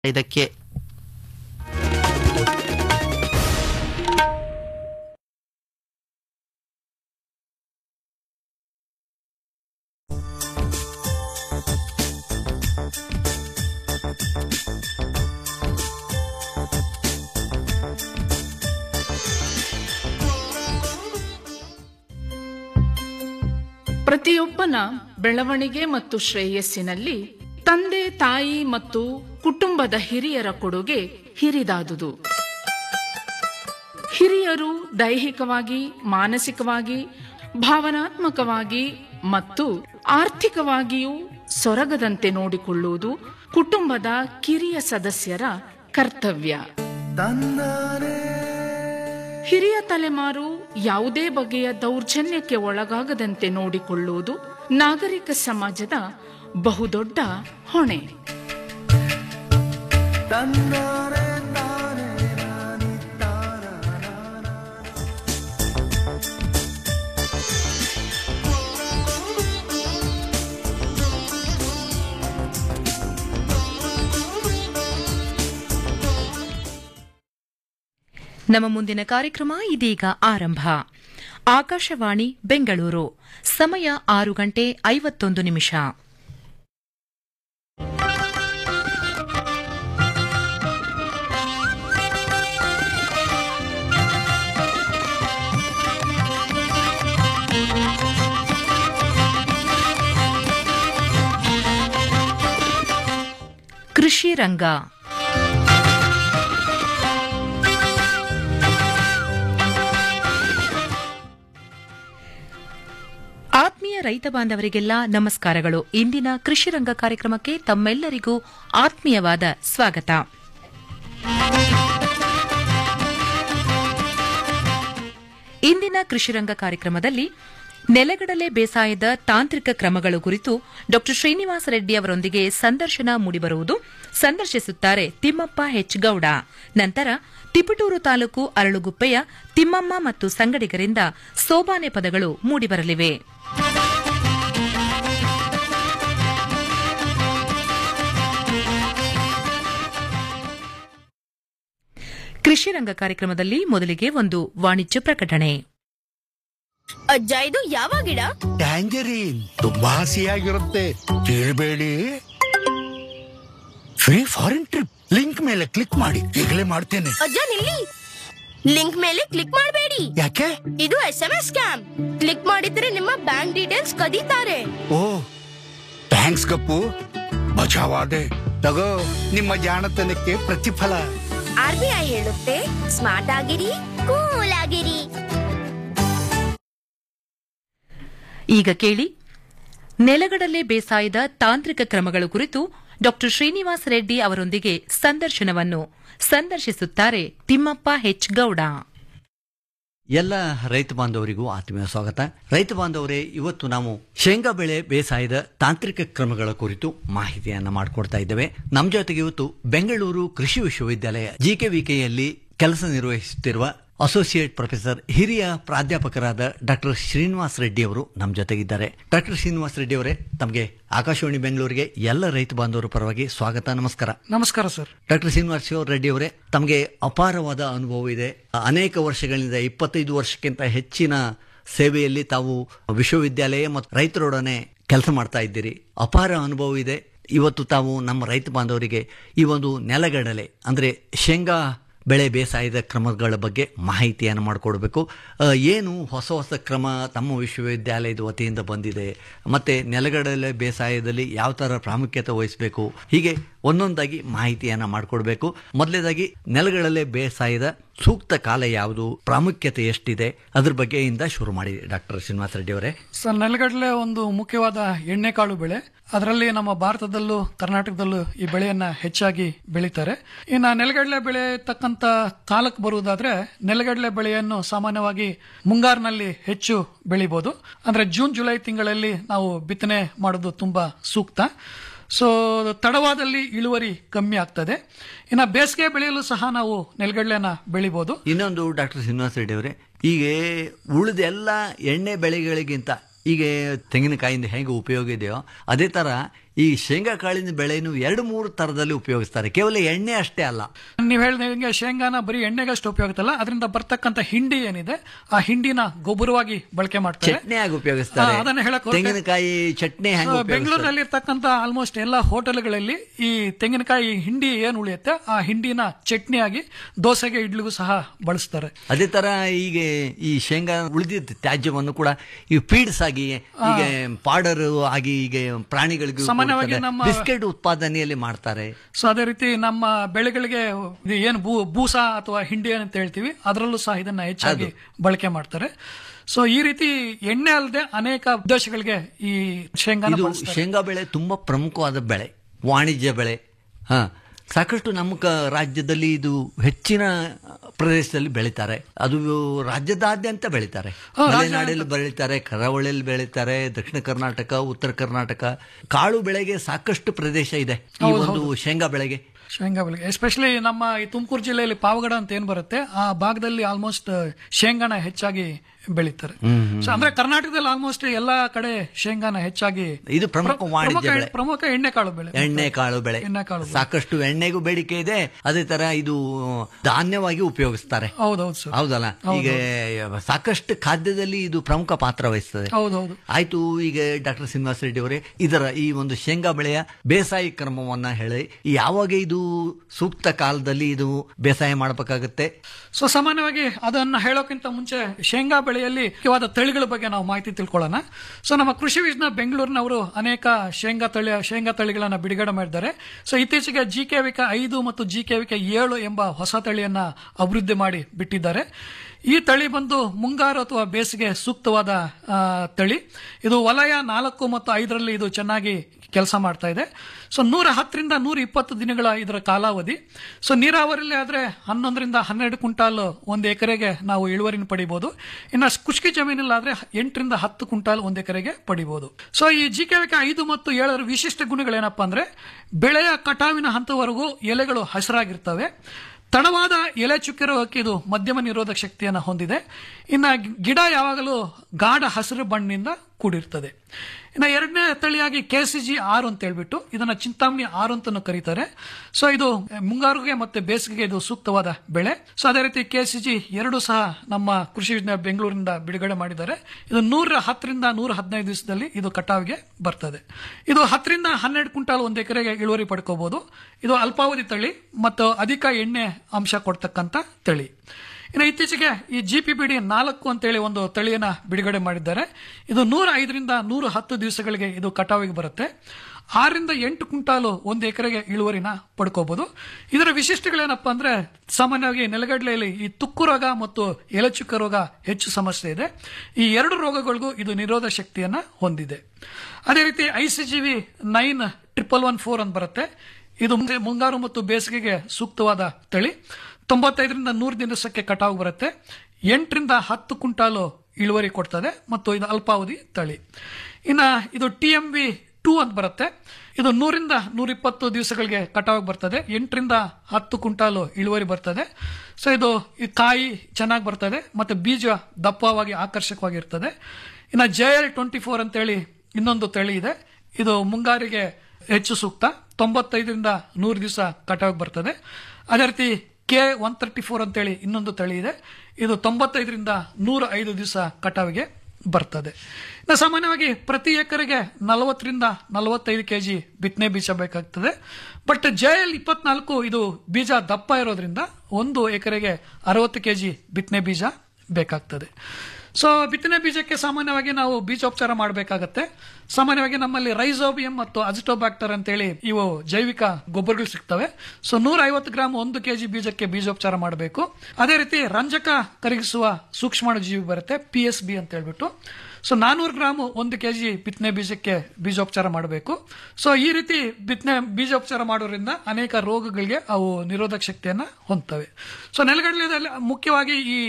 ಇದಕ್ಕೆ ಪ್ರತಿಯೊಬ್ಬನ ಬೆಳವಣಿಗೆ ಮತ್ತು ಶ್ರೇಯಸ್ಸಿನಲ್ಲಿ ತಂದೆ ತಾಯಿ ಮತ್ತು ಕುಟುಂಬದ ಹಿರಿಯರ ಕೊಡುಗೆ ಹಿರಿದಾದುದು ಹಿರಿಯರು ದೈಹಿಕವಾಗಿ ಮಾನಸಿಕವಾಗಿ ಭಾವನಾತ್ಮಕವಾಗಿ ಮತ್ತು ಆರ್ಥಿಕವಾಗಿಯೂ ಸೊರಗದಂತೆ ನೋಡಿಕೊಳ್ಳುವುದು ಕುಟುಂಬದ ಕಿರಿಯ ಸದಸ್ಯರ ಕರ್ತವ್ಯ ಹಿರಿಯ ತಲೆಮಾರು ಯಾವುದೇ ಬಗೆಯ ದೌರ್ಜನ್ಯಕ್ಕೆ ಒಳಗಾಗದಂತೆ ನೋಡಿಕೊಳ್ಳುವುದು ನಾಗರಿಕ ಸಮಾಜದ ಬಹುದೊಡ್ಡ ಹೊಣೆ ನಮ್ಮ ಮುಂದಿನ ಕಾರ್ಯಕ್ರಮ ಇದೀಗ ಆರಂಭ ಆಕಾಶವಾಣಿ ಬೆಂಗಳೂರು ಸಮಯ ಆರು ಗಂಟೆ ಐವತ್ತೊಂದು ನಿಮಿಷ ಕೃಷಿ ರಂಗ ಆತ್ಮೀಯ ರೈತ ಬಾಂಧವರಿಗೆಲ್ಲ ನಮಸ್ಕಾರಗಳು ಇಂದಿನ ಕೃಷಿ ರಂಗ ಕಾರ್ಯಕ್ರಮಕ್ಕೆ ತಮ್ಮೆಲ್ಲರಿಗೂ ಆತ್ಮೀಯವಾದ ಸ್ವಾಗತ ಇಂದಿನ ಕೃಷಿ ರಂಗ ಕಾರ್ಯಕ್ರಮದಲ್ಲಿ ನೆಲಗಡಲೆ ಬೇಸಾಯದ ತಾಂತ್ರಿಕ ಕ್ರಮಗಳು ಕುರಿತು ಡಾ ಶ್ರೀನಿವಾಸ ರೆಡ್ಡಿ ಅವರೊಂದಿಗೆ ಸಂದರ್ಶನ ಮೂಡಿಬರುವುದು ಸಂದರ್ಶಿಸುತ್ತಾರೆ ತಿಮ್ಮಪ್ಪ ಹೆಚ್ ಗೌಡ ನಂತರ ತಿಪಟೂರು ತಾಲೂಕು ಅರಳುಗುಪ್ಪೆಯ ತಿಮ್ಮಮ್ಮ ಮತ್ತು ಸಂಗಡಿಗರಿಂದ ಸೋಬಾನೆ ಪದಗಳು ಮೂಡಿಬರಲಿವೆ ಕೃಷಿ ರಂಗ ಕಾರ್ಯಕ್ರಮದಲ್ಲಿ ಮೊದಲಿಗೆ ಒಂದು ವಾಣಿಜ್ಯ ಪ್ರಕಟಣೆ ಅಜ್ಜ ಇದು ಯಾವ ಗಿಡ ಟ್ಯಾಂಜರೀನ್ ತುಂಬಾ ಹಸಿಯಾಗಿರುತ್ತೆ ಕೇಳಬೇಡಿ ಫ್ರೀ ಫಾರಿನ್ ಟ್ರಿಪ್ ಲಿಂಕ್ ಮೇಲೆ ಕ್ಲಿಕ್ ಮಾಡಿ ಈಗಲೇ ಮಾಡ್ತೇನೆ ಅಜ್ಜ ನಿಲ್ಲಿ ಲಿಂಕ್ ಮೇಲೆ ಕ್ಲಿಕ್ ಮಾಡಬೇಡಿ ಯಾಕೆ ಇದು S M S scam click ಮಾಡಿದ್ರೆ ನಿಮ್ಮ ಬ್ಯಾಂಕ್ ಡೀಟೇಲ್ಸ್ ಕದೀತಾರೆ ಓ ಥ್ಯಾಂಕ್ಸ್ ಗಪ್ಪು ಬಚಾವಾದೆ ತಗೋ ನಿಮ್ಮ ಜಾಣತನಕ್ಕೆ ಪ್ರತಿಫಲ ಆರ್ ಬಿ ಐ ಹೇಳುತ್ತೆ ಸ್ಮಾರ್ಟ್ ಆಗಿರಿ ಕೂಲ್ ಆಗಿರಿ ಈಗ ಕೇಳಿ ನೆಲಗಡಲೆ ಬೇಸಾಯದ ತಾಂತ್ರಿಕ ಕ್ರಮಗಳು ಕುರಿತು ಡಾ ಶ್ರೀನಿವಾಸ ರೆಡ್ಡಿ ಅವರೊಂದಿಗೆ ಸಂದರ್ಶನವನ್ನು ಸಂದರ್ಶಿಸುತ್ತಾರೆ ತಿಮ್ಮಪ್ಪ ಹೆಚ್ ಗೌಡ ಎಲ್ಲ ರೈತ ಬಾಂಧವರಿಗೂ ಆತ್ಮೀಯ ಸ್ವಾಗತ ರೈತ ಬಾಂಧವರೇ ಇವತ್ತು ನಾವು ಶೇಂಗಾ ಬೆಳೆ ಬೇಸಾಯದ ತಾಂತ್ರಿಕ ಕ್ರಮಗಳ ಕುರಿತು ಮಾಹಿತಿಯನ್ನ ಮಾಡಿಕೊಡ್ತಾ ಇದ್ದೇವೆ ನಮ್ಮ ಜೊತೆಗೆ ಇವತ್ತು ಬೆಂಗಳೂರು ಕೃಷಿ ವಿಶ್ವವಿದ್ಯಾಲಯ ಜಿಕೆವಿಕೆಯಲ್ಲಿ ಕೆಲಸ ನಿರ್ವಹಿಸುತ್ತಿರುವ ಅಸೋಸಿಯೇಟ್ ಪ್ರೊಫೆಸರ್ ಹಿರಿಯ ಪ್ರಾಧ್ಯಾಪಕರಾದ ಡಾಕ್ಟರ್ ಶ್ರೀನಿವಾಸ್ ರೆಡ್ಡಿ ಅವರು ನಮ್ಮ ಜೊತೆಗಿದ್ದಾರೆ ಡಾಕ್ಟರ್ ಶ್ರೀನಿವಾಸ್ ರೆಡ್ಡಿ ಅವರೇ ತಮಗೆ ಆಕಾಶವಾಣಿ ಬೆಂಗಳೂರಿಗೆ ಎಲ್ಲ ರೈತ ಬಾಂಧವರ ಪರವಾಗಿ ಸ್ವಾಗತ ನಮಸ್ಕಾರ ನಮಸ್ಕಾರ ಸರ್ ಡಾಕ್ಟರ್ ಶ್ರೀನಿವಾಸ ರೆಡ್ಡಿ ಅವರೇ ತಮಗೆ ಅಪಾರವಾದ ಅನುಭವ ಇದೆ ಅನೇಕ ವರ್ಷಗಳಿಂದ ಇಪ್ಪತ್ತೈದು ವರ್ಷಕ್ಕಿಂತ ಹೆಚ್ಚಿನ ಸೇವೆಯಲ್ಲಿ ತಾವು ವಿಶ್ವವಿದ್ಯಾಲಯ ಮತ್ತು ರೈತರೊಡನೆ ಕೆಲಸ ಮಾಡ್ತಾ ಇದ್ದೀರಿ ಅಪಾರ ಅನುಭವ ಇದೆ ಇವತ್ತು ತಾವು ನಮ್ಮ ರೈತ ಬಾಂಧವರಿಗೆ ಈ ಒಂದು ನೆಲಗಡಲೆ ಅಂದರೆ ಶೇಂಗಾ ಬೆಳೆ ಬೇಸಾಯದ ಕ್ರಮಗಳ ಬಗ್ಗೆ ಮಾಹಿತಿಯನ್ನು ಮಾಡಿಕೊಡ್ಬೇಕು ಆ, ಏನು ಹೊಸ ಹೊಸ ಕ್ರಮ ತಮ್ಮ ವಿಶ್ವವಿದ್ಯಾಲಯದ ವತಿಯಿಂದ ಬಂದಿದೆ ಮತ್ತು ನೆಲಗಡಲೆ ಬೇಸಾಯದಲ್ಲಿ ಯಾವ ಥರ ಪ್ರಾಮುಖ್ಯತೆ ವಹಿಸಬೇಕು ಹೀಗೆ ಒಂದೊಂದಾಗಿ ಮಾಹಿತಿಯನ್ನು ಮಾಡಿಕೊಡ್ಬೇಕು ಮೊದಲನೇದಾಗಿ ನೆಲಗಡಲೆ ಬೇಸಾಯದ ಸೂಕ್ತ ಕಾಲ ಯಾವುದು ಪ್ರಾಮುಖ್ಯತೆ ಎಷ್ಟಿದೆ ಅದ್ರ ಬಗ್ಗೆಯಿಂದ ಶುರು ಮಾಡಿ ಡಾಕ್ಟರ್ ಶ್ರೀನಿವಾಸ ರೆಡ್ಡಿ ಅವರೇ ಸರ್ ನೆಲಗಡಲೆ ಒಂದು ಮುಖ್ಯವಾದ ಎಣ್ಣೆಕಾಳು ಬೆಳೆ ಅದರಲ್ಲಿ ನಮ್ಮ ಭಾರತದಲ್ಲೂ ಕರ್ನಾಟಕದಲ್ಲೂ ಈ ಬೆಳೆಯನ್ನ ಹೆಚ್ಚಾಗಿ ಬೆಳೀತಾರೆ ಇನ್ನು ನೆಲಗಡಲೆ ಬೆಳೆ ತಕ್ಕಂತ ಕಾಲಕ್ಕೆ ಬರುವುದಾದ್ರೆ ನೆಲಗಡಲೆ ಬೆಳೆಯನ್ನು ಸಾಮಾನ್ಯವಾಗಿ ಮುಂಗಾರಿನಲ್ಲಿ ಹೆಚ್ಚು ಬೆಳಿಬಹುದು ಅಂದ್ರೆ ಜೂನ್ ಜುಲೈ ತಿಂಗಳಲ್ಲಿ ನಾವು ಬಿತ್ತನೆ ಮಾಡೋದು ತುಂಬಾ ಸೂಕ್ತ ಸೊ ತಡವಾದಲ್ಲಿ ಇಳುವರಿ ಕಮ್ಮಿ ಆಗ್ತದೆ ಇನ್ನು ಬೇಸಿಗೆ ಬೆಳೆಯಲು ಸಹ ನಾವು ನೆಲಗಡಲೆನ ಬೆಳಿಬಹುದು ಇನ್ನೊಂದು ಡಾಕ್ಟರ್ ಶ್ರೀನಿವಾಸ ರೆಡ್ಡಿ ಅವರೇ ಈಗ ಉಳಿದೆಲ್ಲ ಎಣ್ಣೆ ಬೆಳೆಗಳಿಗಿಂತ ಈಗ ತೆಂಗಿನಕಾಯಿಂದ ಹೇಗೆ ಉಪಯೋಗ ಇದೆಯೋ ಅದೇ ಥರ ಈ ಶೇಂಗಾ ಕಾಳಿನ ಬೆಳೆಯನ್ನು ಎರಡು ಮೂರು ತರದಲ್ಲಿ ಉಪಯೋಗಿಸ್ತಾರೆ ಕೇವಲ ಎಣ್ಣೆ ಅಷ್ಟೇ ಅಲ್ಲ ನೀವು ಹೇಳಿದಂಗೆ ಶೇಂಗಾನ ಬರೀ ಎಣ್ಣೆಗಷ್ಟು ಉಪಯೋಗಿಸಲ್ಲ ಅದರಿಂದ ಬರ್ತಕ್ಕಂಥ ಹಿಂಡಿ ಏನಿದೆ ಆ ಹಿಂಡಿನ ಗೊಬ್ಬರವಾಗಿ ಬಳಕೆ ಮಾಡ್ತಾರೆ ಚಟ್ನಿಯಾಗಿ ಉಪಯೋಗಿಸ್ತಾರೆ ಹಾ, ಅದನ್ನ ಹೇಳಕ್ ಹೊರಟೆ. ತೆಂಗಿನಕಾಯಿ ಚಟ್ನಿ ಹೆಂಗೆ ಉಪಯೋಗಿಸ್ತಾರೆ ಬೆಂಗಳೂರಿನಲ್ಲಿ ಇರ್ತಕ್ಕಂಥ ಆಲ್ಮೋಸ್ಟ್ ಎಲ್ಲ ಹೋಟೆಲ್ಗಳಲ್ಲಿ ಈ ತೆಂಗಿನಕಾಯಿ ಹಿಂಡಿ ಏನ್ ಉಳಿಯುತ್ತೆ ಆ ಹಿಂಡಿನ ಚಟ್ನಿಯಾಗಿ ದೋಸೆಗೆ ಇಡ್ಲಿಗೂ ಸಹ ಬಳಸ್ತಾರೆ ಅದೇ ತರ ಈಗ ಈ ಶೇಂಗಾ ಉಳಿದಿದ್ದ ತ್ಯಾಜ್ಯವನ್ನು ಕೂಡ ಈ ಫೀಡ್ಸ್ ಆಗಿ ಈಗ ಪಾಡರ್ ಆಗಿ ಈಗ ಪ್ರಾಣಿಗಳಿಗೂ ಸಾಮಾನ್ಯವಾಗಿ ನಮ್ಮ- ಬಿಸ್ಕೆಟ್ ಉತ್ಪಾದನೆಯಲ್ಲಿ ಮಾಡ್ತಾರೆ ಸೊ ಅದೇ ರೀತಿ ನಮ್ಮ ಬೆಳೆಗಳಿಗೆ ಇದು ಏನು ಭೂ ಬೂಸ ಅಥವಾ ಹಿಂಡಿ ಅಂತ ಹೇಳ್ತೀವಿ ಅದರಲ್ಲೂ ಸಹ ಇದನ್ನ ಹೆಚ್ಚಾಗಿ ಬಳಕೆ ಮಾಡ್ತಾರೆ ಸೊ ಈ ರೀತಿ ಎಣ್ಣೆ ಅಲ್ಲದೆ ಅನೇಕ ಉದ್ದೇಶಗಳಿಗೆ ಈ ಶೇಂಗಾನ ಇದು ಬಳಸ್ತಾರೆ ಶೇಂಗಾ ಬೆಳೆ ತುಂಬಾ ಪ್ರಮುಖವಾದ ಬೆಳೆ ವಾಣಿಜ್ಯ ಬೆಳೆ ಹಾ ಸಾಕಷ್ಟು ನಮ್ಮ ಕ- ರಾಜ್ಯದಲ್ಲಿ ಇದು ಹೆಚ್ಚಿನ ಪ್ರದೇಶದಲ್ಲಿ ಬೆಳೀತಾರೆ ಅದು ರಾಜ್ಯದಾದ್ಯಂತ ಬೆಳೀತಾರೆ ಮಲೆನಾಡಲ್ಲಿ ಬೆಳೀತಾರೆ ಕರಾವಳಿಯಲ್ಲಿ ಬೆಳೀತಾರೆ ದಕ್ಷಿಣ ಕರ್ನಾಟಕ ಉತ್ತರ ಕರ್ನಾಟಕ ಕಾಳು ಬೆಳೆಗೆ ಸಾಕಷ್ಟು ಪ್ರದೇಶ ಇದೆ ಈ ಒಂದು ಶೇಂಗಾ ಬೆಳೆಗೆ ಶೇಂಗಾ ಬೆಳೆಗೆ ಎಸ್ಪೆಷಲಿ ನಮ್ಮ ಈ ತುಮಕೂರು ಜಿಲ್ಲೆಯಲ್ಲಿ ಪಾವಗಡ ಅಂತ ಏನ್ ಬರುತ್ತೆ ಆ ಭಾಗದಲ್ಲಿ ಆಲ್ಮೋಸ್ಟ್ ಶೇಂಗಾನ ಹೆಚ್ಚಾಗಿ ಬೆಳೀತಾರೆ ಸೊ ಅಂದ್ರೆ ಕರ್ನಾಟಕದಲ್ಲಿ ಆಲ್ಮೋಸ್ಟ್ ಎಲ್ಲಾ ಕಡೆ ಶೇಂಗಾನ ಹೆಚ್ಚಾಗಿ ಇದು ಪ್ರಮುಖ ವಾಣಿಜ್ಯ ಪ್ರಮುಖ ಬೆಳೆ ಪ್ರಮುಖ ಎಣ್ಣೆ ಕಾಳು ಬೆಳೆ ಎಣ್ಣೆ ಕಾಳು ಬೆಳೆ ಎಣ್ಣೆ ಕಾಳು ಬೆಳೆ. ಸಾಕಷ್ಟು ಎಣ್ಣೆಗೂ ಬೇಡಿಕೆ ಇದೆ ಅದೇ ತರ ಇದು ಧಾನ್ಯವಾಗಿ ಉಪಯೋಗಿಸ್ತಾರೆ ಹೌದೌದು ಸರ್ ಹೌದಲ್ಲ ಈಗ ಸಾಕಷ್ಟು ಖಾದ್ಯದಲ್ಲಿ ಇದು ಪ್ರಮುಖ ಪಾತ್ರ ವಹಿಸ್ತದೆ ಹೌದೌದು ಆಯ್ತು ಈಗ ಡಾಕ್ಟರ್ ಶ್ರೀನಿವಾಸ ರೆಡ್ಡಿ ಅವರೇ ಇದರ ಈ ಒಂದು ಶೇಂಗಾ ಬೆಳೆಯ ಬೇಸಾಯ ಕ್ರಮವನ್ನ ಹೇಳಿ ಯಾವಾಗ ಇದು ಸೂಕ್ತ ಕಾಲದಲ್ಲಿ ಇದು ಬೇಸಾಯ ಮಾಡಬೇಕಾಗತ್ತೆ ಸೊ ಸಾಮಾನ್ಯವಾಗಿ ಅದನ್ನ ಹೇಳೋಕ್ಕಿಂತ ಮುಂಚೆ ಶೇಂಗಾ ಬೆಳೆಯಲ್ಲಿ ಮುಖ್ಯವಾದ ತಳಿಗಳ ಬಗ್ಗೆ ನಾವು ಮಾಹಿತಿ ತಿಳ್ಕೊಳ್ಳೋಣ ಸೊ ನಮ್ಮ ಕೃಷಿ ವಿಜ್ಞಾನ ಬೆಂಗಳೂರಿನವರು ಅನೇಕ ಶೇಂಗಾ ತಳಿ ಶೇಂಗಾ ತಳಿಗಳನ್ನ ಬಿಡುಗಡೆ ಮಾಡಿದ್ದಾರೆ ಸೊ ಇತ್ತೀಚೆಗೆ ಜಿ ಕೆ ವಿಕ ಐದು ಮತ್ತು ಜಿ ಕೆ ವಿಕ ಏಳು ಎಂಬ ಹೊಸ ತಳಿಯನ್ನ ಅಭಿವೃದ್ಧಿ ಮಾಡಿ ಬಿಟ್ಟಿದ್ದಾರೆ ಈ ತಳಿ ಬಂದು ಮುಂಗಾರು ಅಥವಾ ಬೇಸಿಗೆ ಸೂಕ್ತವಾದ ಆ, ತಳಿ ಇದು ವಲಯ ನಾಲ್ಕು ಮತ್ತು ಐದರಲ್ಲಿ ಇದು ಚೆನ್ನಾಗಿ ಕೆಲಸ ಮಾಡ್ತಾ ಇದೆ ಸೊ ನೂರ ಹತ್ತರಿಂದ ನೂರ ಇಪ್ಪತ್ತು ದಿನಗಳ ಇದರ ಕಾಲಾವಧಿ ಸೊ ನೀರಾವರಿಯಲ್ಲಿ ಆದ್ರೆ ಹನ್ನೊಂದರಿಂದ ಹನ್ನೆರಡು ಕ್ವಿಂಟಾಲ್ ಒಂದು ಎಕರೆಗೆ ನಾವು ಇಳುವರಿನ ಪಡಿಬಹುದು ಇನ್ನು ಕುಷ್ಕಿ ಜಮೀನಲ್ಲಾದ್ರೆ ಎಂಟರಿಂದ ಹತ್ತು ಕ್ವಿಂಟಾಲ್ ಒಂದು ಎಕರೆಗೆ ಪಡಿಬಹುದು ಸೊ ಈ ಜಿ ಐದು ಮತ್ತು ಏಳರ ವಿಶಿಷ್ಟ ಗುಣಗಳೇನಪ್ಪ ಅಂದ್ರೆ ಬೆಳೆಯ ಕಟಾವಿನ ಹಂತವರೆಗೂ ಎಲೆಗಳು ಹಸಿರಾಗಿರ್ತವೆ ತಡವಾದ ಎಲೆ ಚುಕ್ಕೆ ರೋಗಕ್ಕೆ ಇದು ಮಧ್ಯಮ ನಿರೋಧಕ ಶಕ್ತಿಯನ್ನು ಹೊಂದಿದೆ ಇನ್ನು ಗಿಡ ಯಾವಾಗಲೂ ಗಾಢ ಹಸಿರು ಬಣ್ಣಿಂದ ಕೂಡಿರ್ತದೆ ಇನ್ನು ಎರಡನೇ ತಳಿಯಾಗಿ ಕೆ ಸಿ ಜಿ ಆರು ಅಂತ ಹೇಳ್ಬಿಟ್ಟು ಇದನ್ನ ಚಿಂತಾಮಣಿ ಆರು ಅಂತಾನು ಕರೀತಾರೆ ಸೊ ಇದು ಮುಂಗಾರುಗೆ ಮತ್ತೆ ಬೇಸಿಗೆಗೆ ಇದು ಸೂಕ್ತವಾದ ಬೆಳೆ ಸೊ ಅದೇ ರೀತಿ ಕೆ ಸಿ ಜಿ ಎರಡು ಸಹ ನಮ್ಮ ಕೃಷಿ ವಿಜ್ಞಾನ ಬೆಂಗಳೂರಿನಿಂದ ಬಿಡುಗಡೆ ಮಾಡಿದ್ದಾರೆ ಇದು ನೂರ ಹತ್ತರಿಂದ ನೂರ ಹದಿನೈದು ದಿವಸದಲ್ಲಿ ಇದು ಕಟಾವಿಗೆ ಬರ್ತದೆ ಇದು ಹತ್ತರಿಂದ ಹನ್ನೆರಡು ಕ್ವಿಂಟಾಲ್ ಒಂದು ಎಕರೆಗೆ ಇಳುವರಿ ಪಡ್ಕೋಬಹುದು ಇದು ಅಲ್ಪಾವಧಿ ತಳಿ ಮತ್ತು ಅಧಿಕ ಎಣ್ಣೆ ಅಂಶ ಕೊಡ್ತಕ್ಕಂಥ ತಳಿ ಇನ್ನು ಇತ್ತೀಚೆಗೆ ಈ ಜಿ ಪಿ ಬಿ ಡಿ ನಾಲ್ಕು ಅಂತೇಳಿ ಒಂದು ತಳಿಯನ್ನ ಬಿಡುಗಡೆ ಮಾಡಿದ್ದಾರೆ ಇದು ನೂರ ಐದರಿಂದ ನೂರ ಹತ್ತು ದಿವಸಗಳಿಗೆ ಇದು ಕಟಾವಿಗೆ ಬರುತ್ತೆ ಆರರಿಂದ ಎಂಟು ಕ್ವಿಂಟಾಲು ಒಂದು ಎಕರೆಗೆ ಇಳುವರಿನ ಪಡ್ಕೋಬಹುದು ಇದರ ವಿಶಿಷ್ಟಗಳೇನಪ್ಪ ಅಂದ್ರೆ ಸಾಮಾನ್ಯವಾಗಿ ನೆಲಗಡಲೆಯಲ್ಲಿ ಈ ತುಕ್ಕು ರೋಗ ಮತ್ತು ಎಲೆಚುಕ್ಕ ರೋಗ ಹೆಚ್ಚು ಸಮಸ್ಯೆ ಇದೆ ಈ ಎರಡು ರೋಗಗಳಿಗೂ ಇದು ನಿರೋಧ ಶಕ್ತಿಯನ್ನ ಹೊಂದಿದೆ ಅದೇ ರೀತಿ I C G V nine triple one four ಅಂತ ಬರುತ್ತೆ ಇದು ಮುಂದೆ- ಮುಂಗಾರು ಮತ್ತು ಬೇಸಿಗೆಗೆ ಸೂಕ್ತವಾದ ತಳಿ ತೊಂಬತ್ತೈದರಿಂದ ನೂರು ದಿವಸಕ್ಕೆ ಕಟಾವು ಬರುತ್ತೆ ಎಂಟರಿಂದ ಹತ್ತು ಕ್ವಿಂಟಾಲು ಇಳುವರಿ ಕೊಡ್ತದೆ ಮತ್ತು ಇದು ಅಲ್ಪಾವಧಿ ತಳಿ ಇನ್ನ ಇದು ಟಿ ಎಂ ವಿ ಟೂ ಅಂತ ಬರುತ್ತೆ ಇದು ನೂರಿಂದ ನೂರಿಪ್ಪತ್ತು ದಿವಸಗಳಿಗೆ ಕಟಾವು ಬರ್ತದೆ ಎಂಟರಿಂದ ಹತ್ತು ಕ್ವಿಂಟಾಲು ಇಳುವರಿ ಬರ್ತದೆ ಸೊ ಇದು ಈ ಕಾಯಿ ಚೆನ್ನಾಗಿ ಬರ್ತದೆ ಮತ್ತೆ ಬೀಜ ದಪ್ಪವಾಗಿ ಆಕರ್ಷಕವಾಗಿರ್ತದೆ ಇನ್ನು ಜೆ ಎಲ್ ಟ್ವೆಂಟಿ ಫೋರ್ ಅಂತೇಳಿ ಇನ್ನೊಂದು ತಳಿ ಇದೆ ಇದು ಮುಂಗಾರಿಗೆ ಹೆಚ್ಚು ಸೂಕ್ತ ತೊಂಬತ್ತೈದರಿಂದ ನೂರು ದಿವಸ ಕಟಾವಿಗೆ ಬರ್ತದೆ ಅದೇ ರೀತಿ ಕೆ ಒನ್ ತರ್ಟಿ ಫೋರ್ ಅಂತೇಳಿ ಇನ್ನೊಂದು ತಳಿ ಇದೆ ಇದು ತೊಂಬತ್ತೈದರಿಂದ ನೂರ ಐದು ದಿವಸ ಕಟಾವಿಗೆ ಬರ್ತದೆ ಇನ್ನು ಸಾಮಾನ್ಯವಾಗಿ ಪ್ರತಿ ಎಕರೆಗೆ ನಲವತ್ತರಿಂದ ನಲವತ್ತೈದು ಕೆಜಿ ಬಿತ್ತನೆ ಬೀಜ ಬೇಕಾಗ್ತದೆ ಬಟ್ ಜೆ ಎಲ್ ಇಪ್ಪತ್ನಾಲ್ಕು ಇದು ಬೀಜ ದಪ್ಪ ಇರೋದ್ರಿಂದ ಒಂದು ಎಕರೆಗೆ ಅರವತ್ತು ಕೆಜಿ ಬಿತ್ತನೆ ಬೀಜ ಬೇಕಾಗ್ತದೆ ಸೊ ಬಿತ್ತನೆ ಬೀಜಕ್ಕೆ ಸಾಮಾನ್ಯವಾಗಿ ನಾವು ಬೀಜೋಪಚಾರ ಮಾಡಬೇಕಾಗತ್ತೆ ಸಾಮಾನ್ಯವಾಗಿ ನಮ್ಮಲ್ಲಿ ರೈಸೋಬಿಯಂ ಮತ್ತು ಅಜಿಟೋಬ್ಯಾಕ್ಟರ್ ಅಂತೇಳಿ ಇವು ಜೈವಿಕ ಗೊಬ್ಬರಗಳು ಸಿಗ್ತವೆ ಸೊ ನೂರ ಐವತ್ತು ಗ್ರಾಮ್ ಒಂದು ಕೆಜಿ ಬೀಜಕ್ಕೆ ಬೀಜೋಪಚಾರ ಮಾಡಬೇಕು ಅದೇ ರೀತಿ ರಂಜಕ ಕರಗಿಸುವ ಸೂಕ್ಷ್ಮಾಣು ಜೀವಿ ಬರುತ್ತೆ ಪಿ ಎಸ್ ಬಿ ಅಂತ ಹೇಳ್ಬಿಟ್ಟು ಸೊ ನಾನೂರು ಗ್ರಾಮ್ ಒಂದು ಕೆಜಿ ಬಿತ್ತನೆ ಬೀಜಕ್ಕೆ ಬೀಜೋಪಚಾರ ಮಾಡಬೇಕು ಸೊ ಈ ರೀತಿ ಬಿತ್ತನೆ ಬೀಜೋಪಚಾರ ಮಾಡೋದ್ರಿಂದ ಅನೇಕ ರೋಗಗಳಿಗೆ ಅವು ನಿರೋಧಕ ಶಕ್ತಿಯನ್ನ ಹೊಂದ್ತವೆ ಸೊ ನೆಲಗಡಲೆದಲ್ಲಿ ಮುಖ್ಯವಾಗಿ ಈ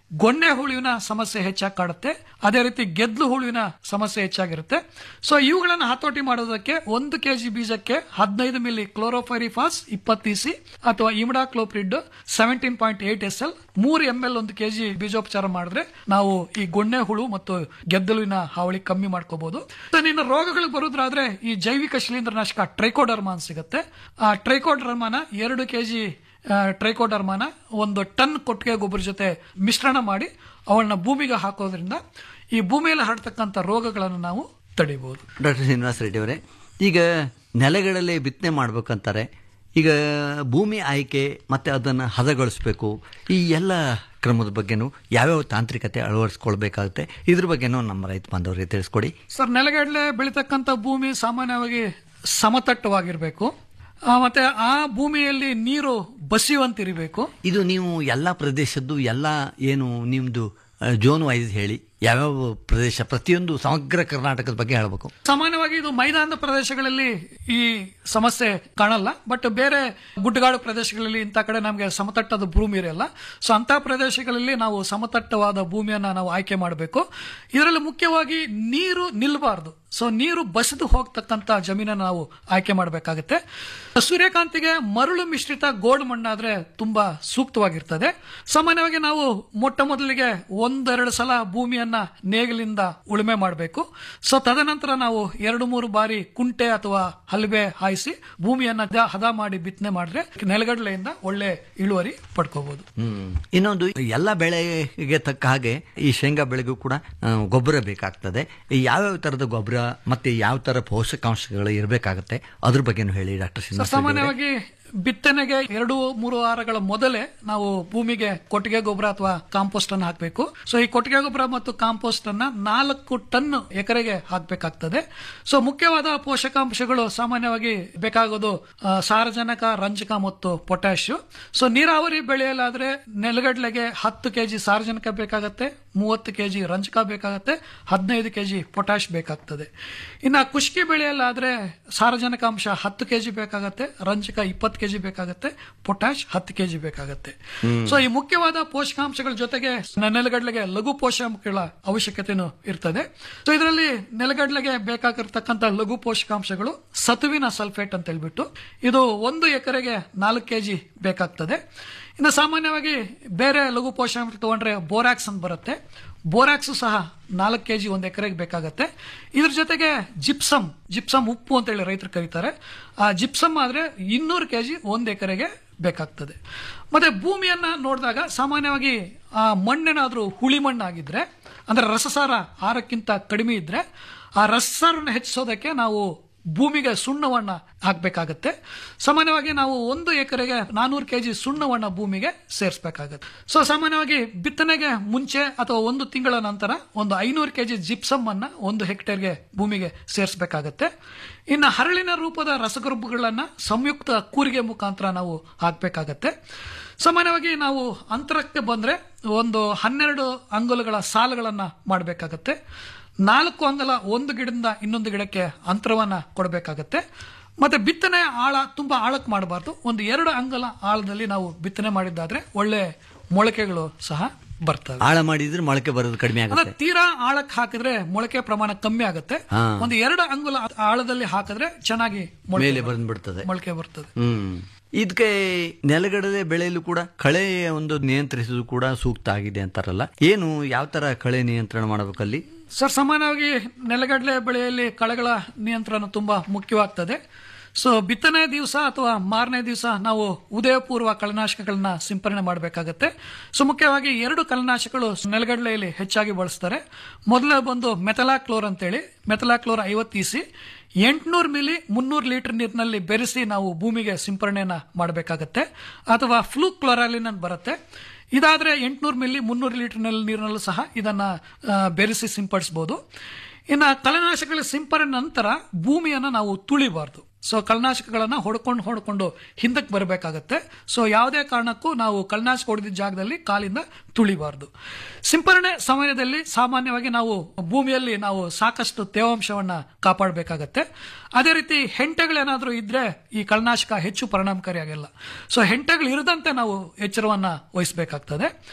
ಗೊನ್ನೆ ಹುಳುವಿನ ಸಮಸ್ಯೆ ಹೆಚ್ಚಾಗಿ ಕಾಡುತ್ತೆ ಅದೇ ರೀತಿ ಗೆದ್ಲು ಹುಳುವಿನ ಸಮಸ್ಯೆ ಹೆಚ್ಚಾಗಿರುತ್ತೆ ಸೊ ಇವುಗಳನ್ನು ಹತೋಟಿ ಮಾಡೋದಕ್ಕೆ ಒಂದು ಕೆಜಿ ಬೀಜಕ್ಕೆ ಹದಿನೈದು ಮಿಲಿ ಕ್ಲೋರೋಫೈರಿಫಾಸ್ ಇಪ್ಪತ್ತು ಸಿ ಅಥವಾ imidacloprid seventeen point eight S L ಮೂರು ಎಂ ಎಲ್ ಒಂದು ಕೆಜಿ ಬೀಜೋಪಚಾರ ಮಾಡಿದ್ರೆ ನಾವು ಈ ಗೊಣ್ಣೆ ಹುಳು ಮತ್ತು ಗೆದ್ದಲುವಿನ ಹಾವಳಿ ಕಮ್ಮಿ ಮಾಡ್ಕೋಬಹುದು ಇನ್ನು ರೋಗಗಳು ಬರುವುದಾದ್ರೆ ಈ ಜೈವಿಕ ಶಿಲೀಂಧ್ರನಾಶಕ ಟ್ರೈಕೋಡರ್ಮಾನ್ ಸಿಗುತ್ತೆ ಆ ಟ್ರೈಕೋಡರ್ಮಾನ ಎರಡು ಕೆಜಿ ಟ್ರೈಕೋಡರ್ಮಾನ ಒಂದು ಟನ್ ಕೊಟ್ಟಿಗೆ ಗೊಬ್ಬರ ಜೊತೆ ಮಿಶ್ರಣ ಮಾಡಿ ಅವಳನ್ನ ಭೂಮಿಗೆ ಹಾಕೋದ್ರಿಂದ ಈ ಭೂಮಿಯಲ್ಲಿ ಹರಡ್ತಕ್ಕಂಥ ರೋಗಗಳನ್ನು ನಾವು ತಡಿಬಹುದು ಡಾಕ್ಟರ್ ಶ್ರೀನಿವಾಸ ರೆಡ್ಡಿ ಅವರೇ ಈಗ ನೆಲೆಗಳಲ್ಲಿ ಬಿತ್ತನೆ ಮಾಡ್ಬೇಕಂತಾರೆ ಈಗ ಭೂಮಿ ಆಯ್ಕೆ ಮತ್ತೆ ಅದನ್ನು ಹದಗೊಳಿಸ್ಬೇಕು ಈ ಎಲ್ಲ ಕ್ರಮದ ಬಗ್ಗೆನೂ ಯಾವ್ಯಾವ ತಾಂತ್ರಿಕತೆ ಅಳವಡಿಸ್ಕೊಳ್ಬೇಕಾಗುತ್ತೆ ಇದ್ರ ಬಗ್ಗೆನೂ ನಮ್ಮ ರೈತ ಬಾಂಧವರಿಗೆ ತಿಳಿಸ್ಕೊಡಿ ಸರ್ ನೆಲಗಡಲೆ ಬೆಳೀತಕ್ಕಂಥ ಭೂಮಿ ಸಾಮಾನ್ಯವಾಗಿ ಸಮತಟ್ಟವಾಗಿರ್ಬೇಕು ಆ, ಮತ್ತೆ ಆ ಭೂಮಿಯಲ್ಲಿ ನೀರು ಬಸಿಯುವಂತಿರಬೇಕು ಇದು ನೀವು ಎಲ್ಲ ಪ್ರದೇಶದ್ದು ಎಲ್ಲ ಏನು ನಿಮ್ಮದು ಜೋನ್ ವೈಸ್ ಹೇಳಿ ಯಾವ್ಯಾವ ಪ್ರದೇಶ ಪ್ರತಿಯೊಂದು ಸಮಗ್ರ ಕರ್ನಾಟಕದ ಬಗ್ಗೆ ಹೇಳಬೇಕು ಸಾಮಾನ್ಯವಾಗಿ ಇದು ಮೈದಾನದ ಪ್ರದೇಶಗಳಲ್ಲಿ ಈ ಸಮಸ್ಯೆ ಕಾಣಲ್ಲ ಬಟ್ ಬೇರೆ ಗುಡ್ಡಗಾಡು ಪ್ರದೇಶಗಳಲ್ಲಿ ಇಂಥ ಕಡೆ ನಮಗೆ ಸಮತಟ್ಟದ ಭೂಮಿ ಇರಲ್ಲ ಸೊ ಅಂತ ಪ್ರದೇಶಗಳಲ್ಲಿ ನಾವು ಸಮತಟ್ಟವಾದ ಭೂಮಿಯನ್ನ ನಾವು ಆಯ್ಕೆ ಮಾಡಬೇಕು ಇದರಲ್ಲಿ ಮುಖ್ಯವಾಗಿ ನೀರು ನಿಲ್ಲಬಾರ್ದು ಸೊ ನೀರು ಬಸಿದು ಹೋಗ್ತಕ್ಕಂತ ಜಮೀನನ್ನು ನಾವು ಆಯ್ಕೆ ಮಾಡಬೇಕಾಗುತ್ತೆ ಸೂರ್ಯಕಾಂತಿಗೆ ಮರಳು ಮಿಶ್ರಿತ ಗೋಡು ಮಣ್ಣಾದ್ರೆ ತುಂಬಾ ಸೂಕ್ತವಾಗಿರ್ತದೆ ಸಾಮಾನ್ಯವಾಗಿ ನಾವು ಮೊಟ್ಟ ಮೊದಲಿಗೆ ಒಂದೆರಡು ಸಲ ಭೂಮಿಯನ್ನ ನೇಗಿಲಿಂದ ಉಳುಮೆ ಮಾಡಬೇಕು ಸೊ ತದನಂತರ ನಾವು ಎರಡು ಮೂರು ಬಾರಿ ಕುಂಟೆ ಅಥವಾ ಹಲ್ಬೆ ಹಾಯಿಸಿ ಭೂಮಿಯನ್ನ ದ- ಹದ ಮಾಡಿ ಬಿತ್ತನೆ ಮಾಡಿದ್ರೆ ನೆಲಗಡಲೆಯಿಂದ ಒಳ್ಳೆ ಇಳುವರಿ ಪಡ್ಕೋಬಹುದು ಹ್ಮ್ ಇನ್ನೊಂದು ಎಲ್ಲ ಬೆಳೆಗೆ ತಕ್ಕ ಹಾಗೆ ಈ ಶೇಂಗಾ ಬೆಳೆಗೂ ಕೂಡ ಆ, ಗೊಬ್ಬರ ಬೇಕಾಗ್ತದೆ ಈ ಯಾವ್ಯಾವ ತರದ ಗೊಬ್ಬರ ಮತ್ತೆ ಯಾವ ತರ ಪೋಷಕಾಂಶಗಳು ಇರಬೇಕಾಗತ್ತೆ ಅದ್ರ ಬಗ್ಗೆನೂ ಹೇಳಿ ಡಾಕ್ಟರ್ ಸೊ ಶ್ರೀನಿವಾಸ ರೆಡ್ಡಿ ಅವರೇ. ಸಾಮಾನ್ಯವಾಗಿ ಬಿತ್ತನೆಗೆ ಎರಡು ಮೂರು ವಾರಗಳ ಮೊದಲೇ ನಾವು ಭೂಮಿಗೆ ಕೊಟ್ಟಿಗೆ ಗೊಬ್ಬರ ಅಥವಾ ಕಾಂಪೋಸ್ಟ್ ಅನ್ನು ಹಾಕಬೇಕು ಸೊ ಈ ಕೊಟ್ಟಿಗೆ ಗೊಬ್ಬರ ಮತ್ತು ಕಾಂಪೋಸ್ಟ್ ಅನ್ನ ನಾಲ್ಕು ಟನ್ ಎಕರೆಗೆ ಹಾಕಬೇಕಾಗ್ತದೆ ಸೊ ಮುಖ್ಯವಾದ ಪೋಷಕಾಂಶಗಳು ಸಾಮಾನ್ಯವಾಗಿ ಬೇಕಾಗೋದು ಆ, ಸಾರಜನಕ ರಂಜಕ ಮತ್ತು ಪೊಟ್ಯಾಶ್ ಸೊ ನೀರಾವರಿ ಬೆಳೆಯಲಾದ್ರೆ ನೆಲಗಡಲೆಗೆ ಹತ್ತು ಕೆಜಿ ಸಾರಜನಕ ಬೇಕಾಗತ್ತೆ ಮೂವತ್ತು ಕೆಜಿ ರಂಜಕ ಬೇಕಾಗತ್ತೆ ಹದಿನೈದು ಕೆಜಿ ಪೊಟ್ಯಾಶ್ ಬೇಕಾಗ್ತದೆ ಇನ್ನ ಕುಷ್ಕಿ ಬೆಳೆಯಲ್ಲಾದ್ರೆ ಸಾರಜನಕ ಅಂಶ ಹತ್ತು ಕೆಜಿ ಬೇಕಾಗತ್ತೆ ರಂಜಕ ಇಪ್ಪತ್ತು ಕೆಜಿ ಬೇಕಾಗತ್ತೆ ಪೊಟ್ಯಾಶ್ ಹತ್ತು ಕೆಜಿ ಬೇಕಾಗತ್ತೆ ಸೊ ಈ ಮುಖ್ಯವಾದ ಪೋಷಕಾಂಶಗಳ ಜೊತೆಗೆ ನ- ನೆಲಗಡಲೆಗೆ ಲಘು ಪೋಷಕಾಂಶಗಳ ಅವಶ್ಯಕತೆನೂ ಇರ್ತದೆ ಸೊ ಇದರಲ್ಲಿ ನೆಲಗಡಲೆಗೆ ಬೇಕಾಗಿರ್ತಕ್ಕಂಥ ಲಘು ಪೋಷಕಾಂಶಗಳು ಸತುವಿನ ಸಲ್ಫೇಟ್ ಅಂತ ಹೇಳ್ಬಿಟ್ಟು ಇದು ಒಂದು ಎಕರೆಗೆ ನಾಲ್ಕು ಕೆಜಿ ಬೇಕಾಗ್ತದೆ ಇನ್ನು ಸಾಮಾನ್ಯವಾಗಿ ಬೇರೆ ಲಘು ಪೋಷಕಾಂಶ ತಗೊಂಡ್ರೆ ಬೋರಾಕ್ಸ್ ಅಂತ ಬರುತ್ತೆ ಬೋರಾಕ್ಸ್ ಸಹ ನಾಲ್ಕು ಕೆಜಿ ಒಂದು ಎಕರೆಗೆ ಬೇಕಾಗತ್ತೆ ಇದ್ರ ಜೊತೆಗೆ ಜಿಪ್ಸಮ್ ಜಿಪ್ಸಮ್ ಉಪ್ಪು ಅಂತ ಹೇಳಿ ರೈತರು ಕರೀತಾರೆ ಆ ಜಿಪ್ಸಮ್ ಆದ್ರೆ ಇನ್ನೂರು ಕೆಜಿ ಒಂದು ಎಕರೆಗೆ ಬೇಕಾಗ್ತದೆ ಮತ್ತೆ ಭೂಮಿಯನ್ನ ನೋಡಿದಾಗ ಸಾಮಾನ್ಯವಾಗಿ ಆ ಮಣ್ಣೇನಾದ್ರೂ ಹುಳಿ ಮಣ್ಣಾಗಿದ್ರೆ ಅಂದ್ರೆ ರಸಸಾರ ಆರಕ್ಕಿಂತ ಕಡಿಮೆ ಇದ್ರೆ ಆ ರಸಸಾರವನ್ನು ಹೆಚ್ಚಿಸೋದಕ್ಕೆ ನಾವು ಭೂಮಿಗೆ ಸುಣ್ಣವನ್ನ ಹಾಕಬೇಕಾಗತ್ತೆ ಸಾಮಾನ್ಯವಾಗಿ ನಾವು ಒಂದು ಎಕರೆಗೆ ನಾನೂರು ಕೆಜಿ ಸುಣ್ಣವನ್ನ ಭೂಮಿಗೆ ಸೇರಿಸಬೇಕಾಗತ್ತೆ ಸೊ ಸಾಮಾನ್ಯವಾಗಿ ಬಿತ್ತನೆಗೆ ಮುಂಚೆ ಅಥವಾ ಒಂದು ತಿಂಗಳ ನಂತರ ಒಂದು ಐನೂರು ಕೆಜಿ ಜಿಪ್ಸಮ್ ಅನ್ನ ಒಂದು ಹೆಕ್ಟೇರ್ಗೆ ಭೂಮಿಗೆ ಸೇರಿಸಬೇಕಾಗತ್ತೆ ಇನ್ನು ಹರಳಿನ ರೂಪದ ರಸಗೊಬ್ಬರಗಳನ್ನ ಸಂಯುಕ್ತ ಕೂರಿಗೆ ಮುಖಾಂತರ ನಾವು ಹಾಕಬೇಕಾಗತ್ತೆ ಸಾಮಾನ್ಯವಾಗಿ ನಾವು ಅಂತರಕ್ಕೆ ಬಂದ್ರೆ ಒಂದು ಹನ್ನೆರಡು ಅಂಗುಲಗಳ ಸಾಲುಗಳನ್ನ ಮಾಡಬೇಕಾಗತ್ತೆ ನಾಲ್ಕು ಅಂಗಲ ಒಂದು ಗಿಡದಿಂದ ಇನ್ನೊಂದು ಗಿಡಕ್ಕೆ ಅಂತರವನ್ನ ಕೊಡಬೇಕಾಗತ್ತೆ ಮತ್ತೆ ಬಿತ್ತನೆ ಆಳ ತುಂಬಾ ಆಳಕ್ಕೆ ಮಾಡಬಾರ್ದು ಒಂದು ಎರಡು ಅಂಗಲ ಆಳದಲ್ಲಿ ನಾವು ಬಿತ್ತನೆ ಮಾಡಿದ್ದಾದ್ರೆ ಒಳ್ಳೆ ಮೊಳಕೆಗಳು ಸಹ ಬರ್ತವೆ ಆಳ ಮಾಡಿದ್ರೆ ಮೊಳಕೆ ಬರೋದು ಕಡಿಮೆ ಅಂದ್ರೆ ಆಗುತ್ತೆ ತೀರಾ ಆಳಕ್ಕೆ ಹಾಕಿದ್ರೆ ಮೊಳಕೆ ಪ್ರಮಾಣ ಕಮ್ಮಿ ಆಗುತ್ತೆ ಹಾ. ಒಂದು ಎರಡು ಅಂಗುಲ ಆಳದಲ್ಲಿ ಹಾಕಿದ್ರೆ ಚೆನ್ನಾಗಿ ಮೊಳಕೆ ಮೇಲೆ ಬರ್ತದೆ. ಬಂದ್ಬಿಡ್ತದೆ ಮೊಳಕೆ ಬರ್ತದೆ ಹ್ಮ್ ಇದಕ್ಕೆ ನೆಲಗಡಲೆ ಬೆಳೆಯಲು ಕೂಡ ಕಳೆಯ ಒಂದು ನಿಯಂತ್ರಿಸುವುದು ಕೂಡ ಸೂಕ್ತ ಆಗಿದೆ ಅಂತಾರಲ್ಲ ಏನು ಯಾವ ತರ ಕಳೆ ನಿಯಂತ್ರಣ ಮಾಡಬೇಕಲ್ಲಿ ಸರ್ ಸಾಮಾನ್ಯವಾಗಿ ನೆಲಗಡಲೆ ಬೆಳೆಯಲ್ಲಿ ಕಳೆಗಳ ನಿಯಂತ್ರಣ ತುಂಬಾ ಮುಖ್ಯವಾಗ್ತದೆ ಸೊ ಬಿತ್ತನೆ ದಿವಸ ಅಥವಾ ಮಾರನೇ ದಿವಸ ನಾವು ಉದಯಪೂರ್ವ ಕಳೆನಾಶಕಗಳನ್ನ ಸಿಂಪರಣೆ ಮಾಡಬೇಕಾಗತ್ತೆ ಸೊ ಮುಖ್ಯವಾಗಿ ಎರಡು ಕಳೆನಾಶಕಗಳು ನೆಲಗಡಲೆಯಲ್ಲಿ ಹೆಚ್ಚಾಗಿ ಬಳಸ್ತಾರೆ ಮೊದಲೇ ಬಂದು ಮೆಥಲಾಕ್ಲೋರ್ ಅಂತೇಳಿ ಮೆಥಲಾಕ್ಲೋರ್ ಐವತ್ತು ಇಸಿ ಎಂಟುನೂರು ಮಿಲಿ ಮುನ್ನೂರು ಲೀಟರ್ ನೀರಿನಲ್ಲಿ ಬೆರೆಸಿ ನಾವು ಭೂಮಿಗೆ ಸಿಂಪರಣೆಯನ್ನ ಮಾಡಬೇಕಾಗತ್ತೆ ಅಥವಾ ಫ್ಲೂ ಕ್ಲೋರಾಲಿನ್ ಅಂತ ಬರುತ್ತೆ ಇದಾದ್ರೆ ಎಂಟುನೂರು ಮಿಲಿ ಮುನ್ನೂರು ಲೀಟರ್ ನೀರಿನಲ್ಲೂ ಸಹ ಇದನ್ನ ಆ, ಬೆರೆಸಿ ಸಿಂಪಡಿಸಬಹುದು ಇನ್ನು ಕಳೆನಾಶಕಗಳ ಸಿಂಪರಣೆ ನಂತರ ಭೂಮಿಯನ್ನ ನಾವು ತುಳಿಬಾರ್ದು ಸೊ ಕಳೆನಾಶಕಗಳನ್ನ ಹೊಡ್ಕೊಂಡು ಹೊಡ್ಕೊಂಡು ಹಿಂದಕ್ಕೆ ಬರಬೇಕಾಗತ್ತೆ ಸೊ ಯಾವುದೇ ಕಾರಣಕ್ಕೂ ನಾವು ಕಳೆನಾಶಕ ಹೊಡೆದಿದ್ದ ಜಾಗದಲ್ಲಿ ಕಾಲಿಂದ ತುಳಿಬಾರ್ದು ಸಿಂಪರಣೆ ಸಮಯದಲ್ಲಿ ಸಾಮಾನ್ಯವಾಗಿ ನಾವು ಭೂಮಿಯಲ್ಲಿ ನಾವು ಸಾಕಷ್ಟು ತೇವಾಂಶವನ್ನ ಕಾಪಾಡಬೇಕಾಗತ್ತೆ ಅದೇ ರೀತಿ ಹೆಂಟೆಗಳೇನಾದ್ರೂ ಇದ್ರೆ ಈ ಕಳೆನಾಶಕ ಹೆಚ್ಚು ಪರಿಣಾಮಕಾರಿಯಾಗಿಲ್ಲ ಸೊ ಹೆಂಟೆಗಳು ಇರದಂತೆ ನಾವು ಎಚ್ಚರವನ್ನ ವಹಿಸಬೇಕಾಗ್ತದೆ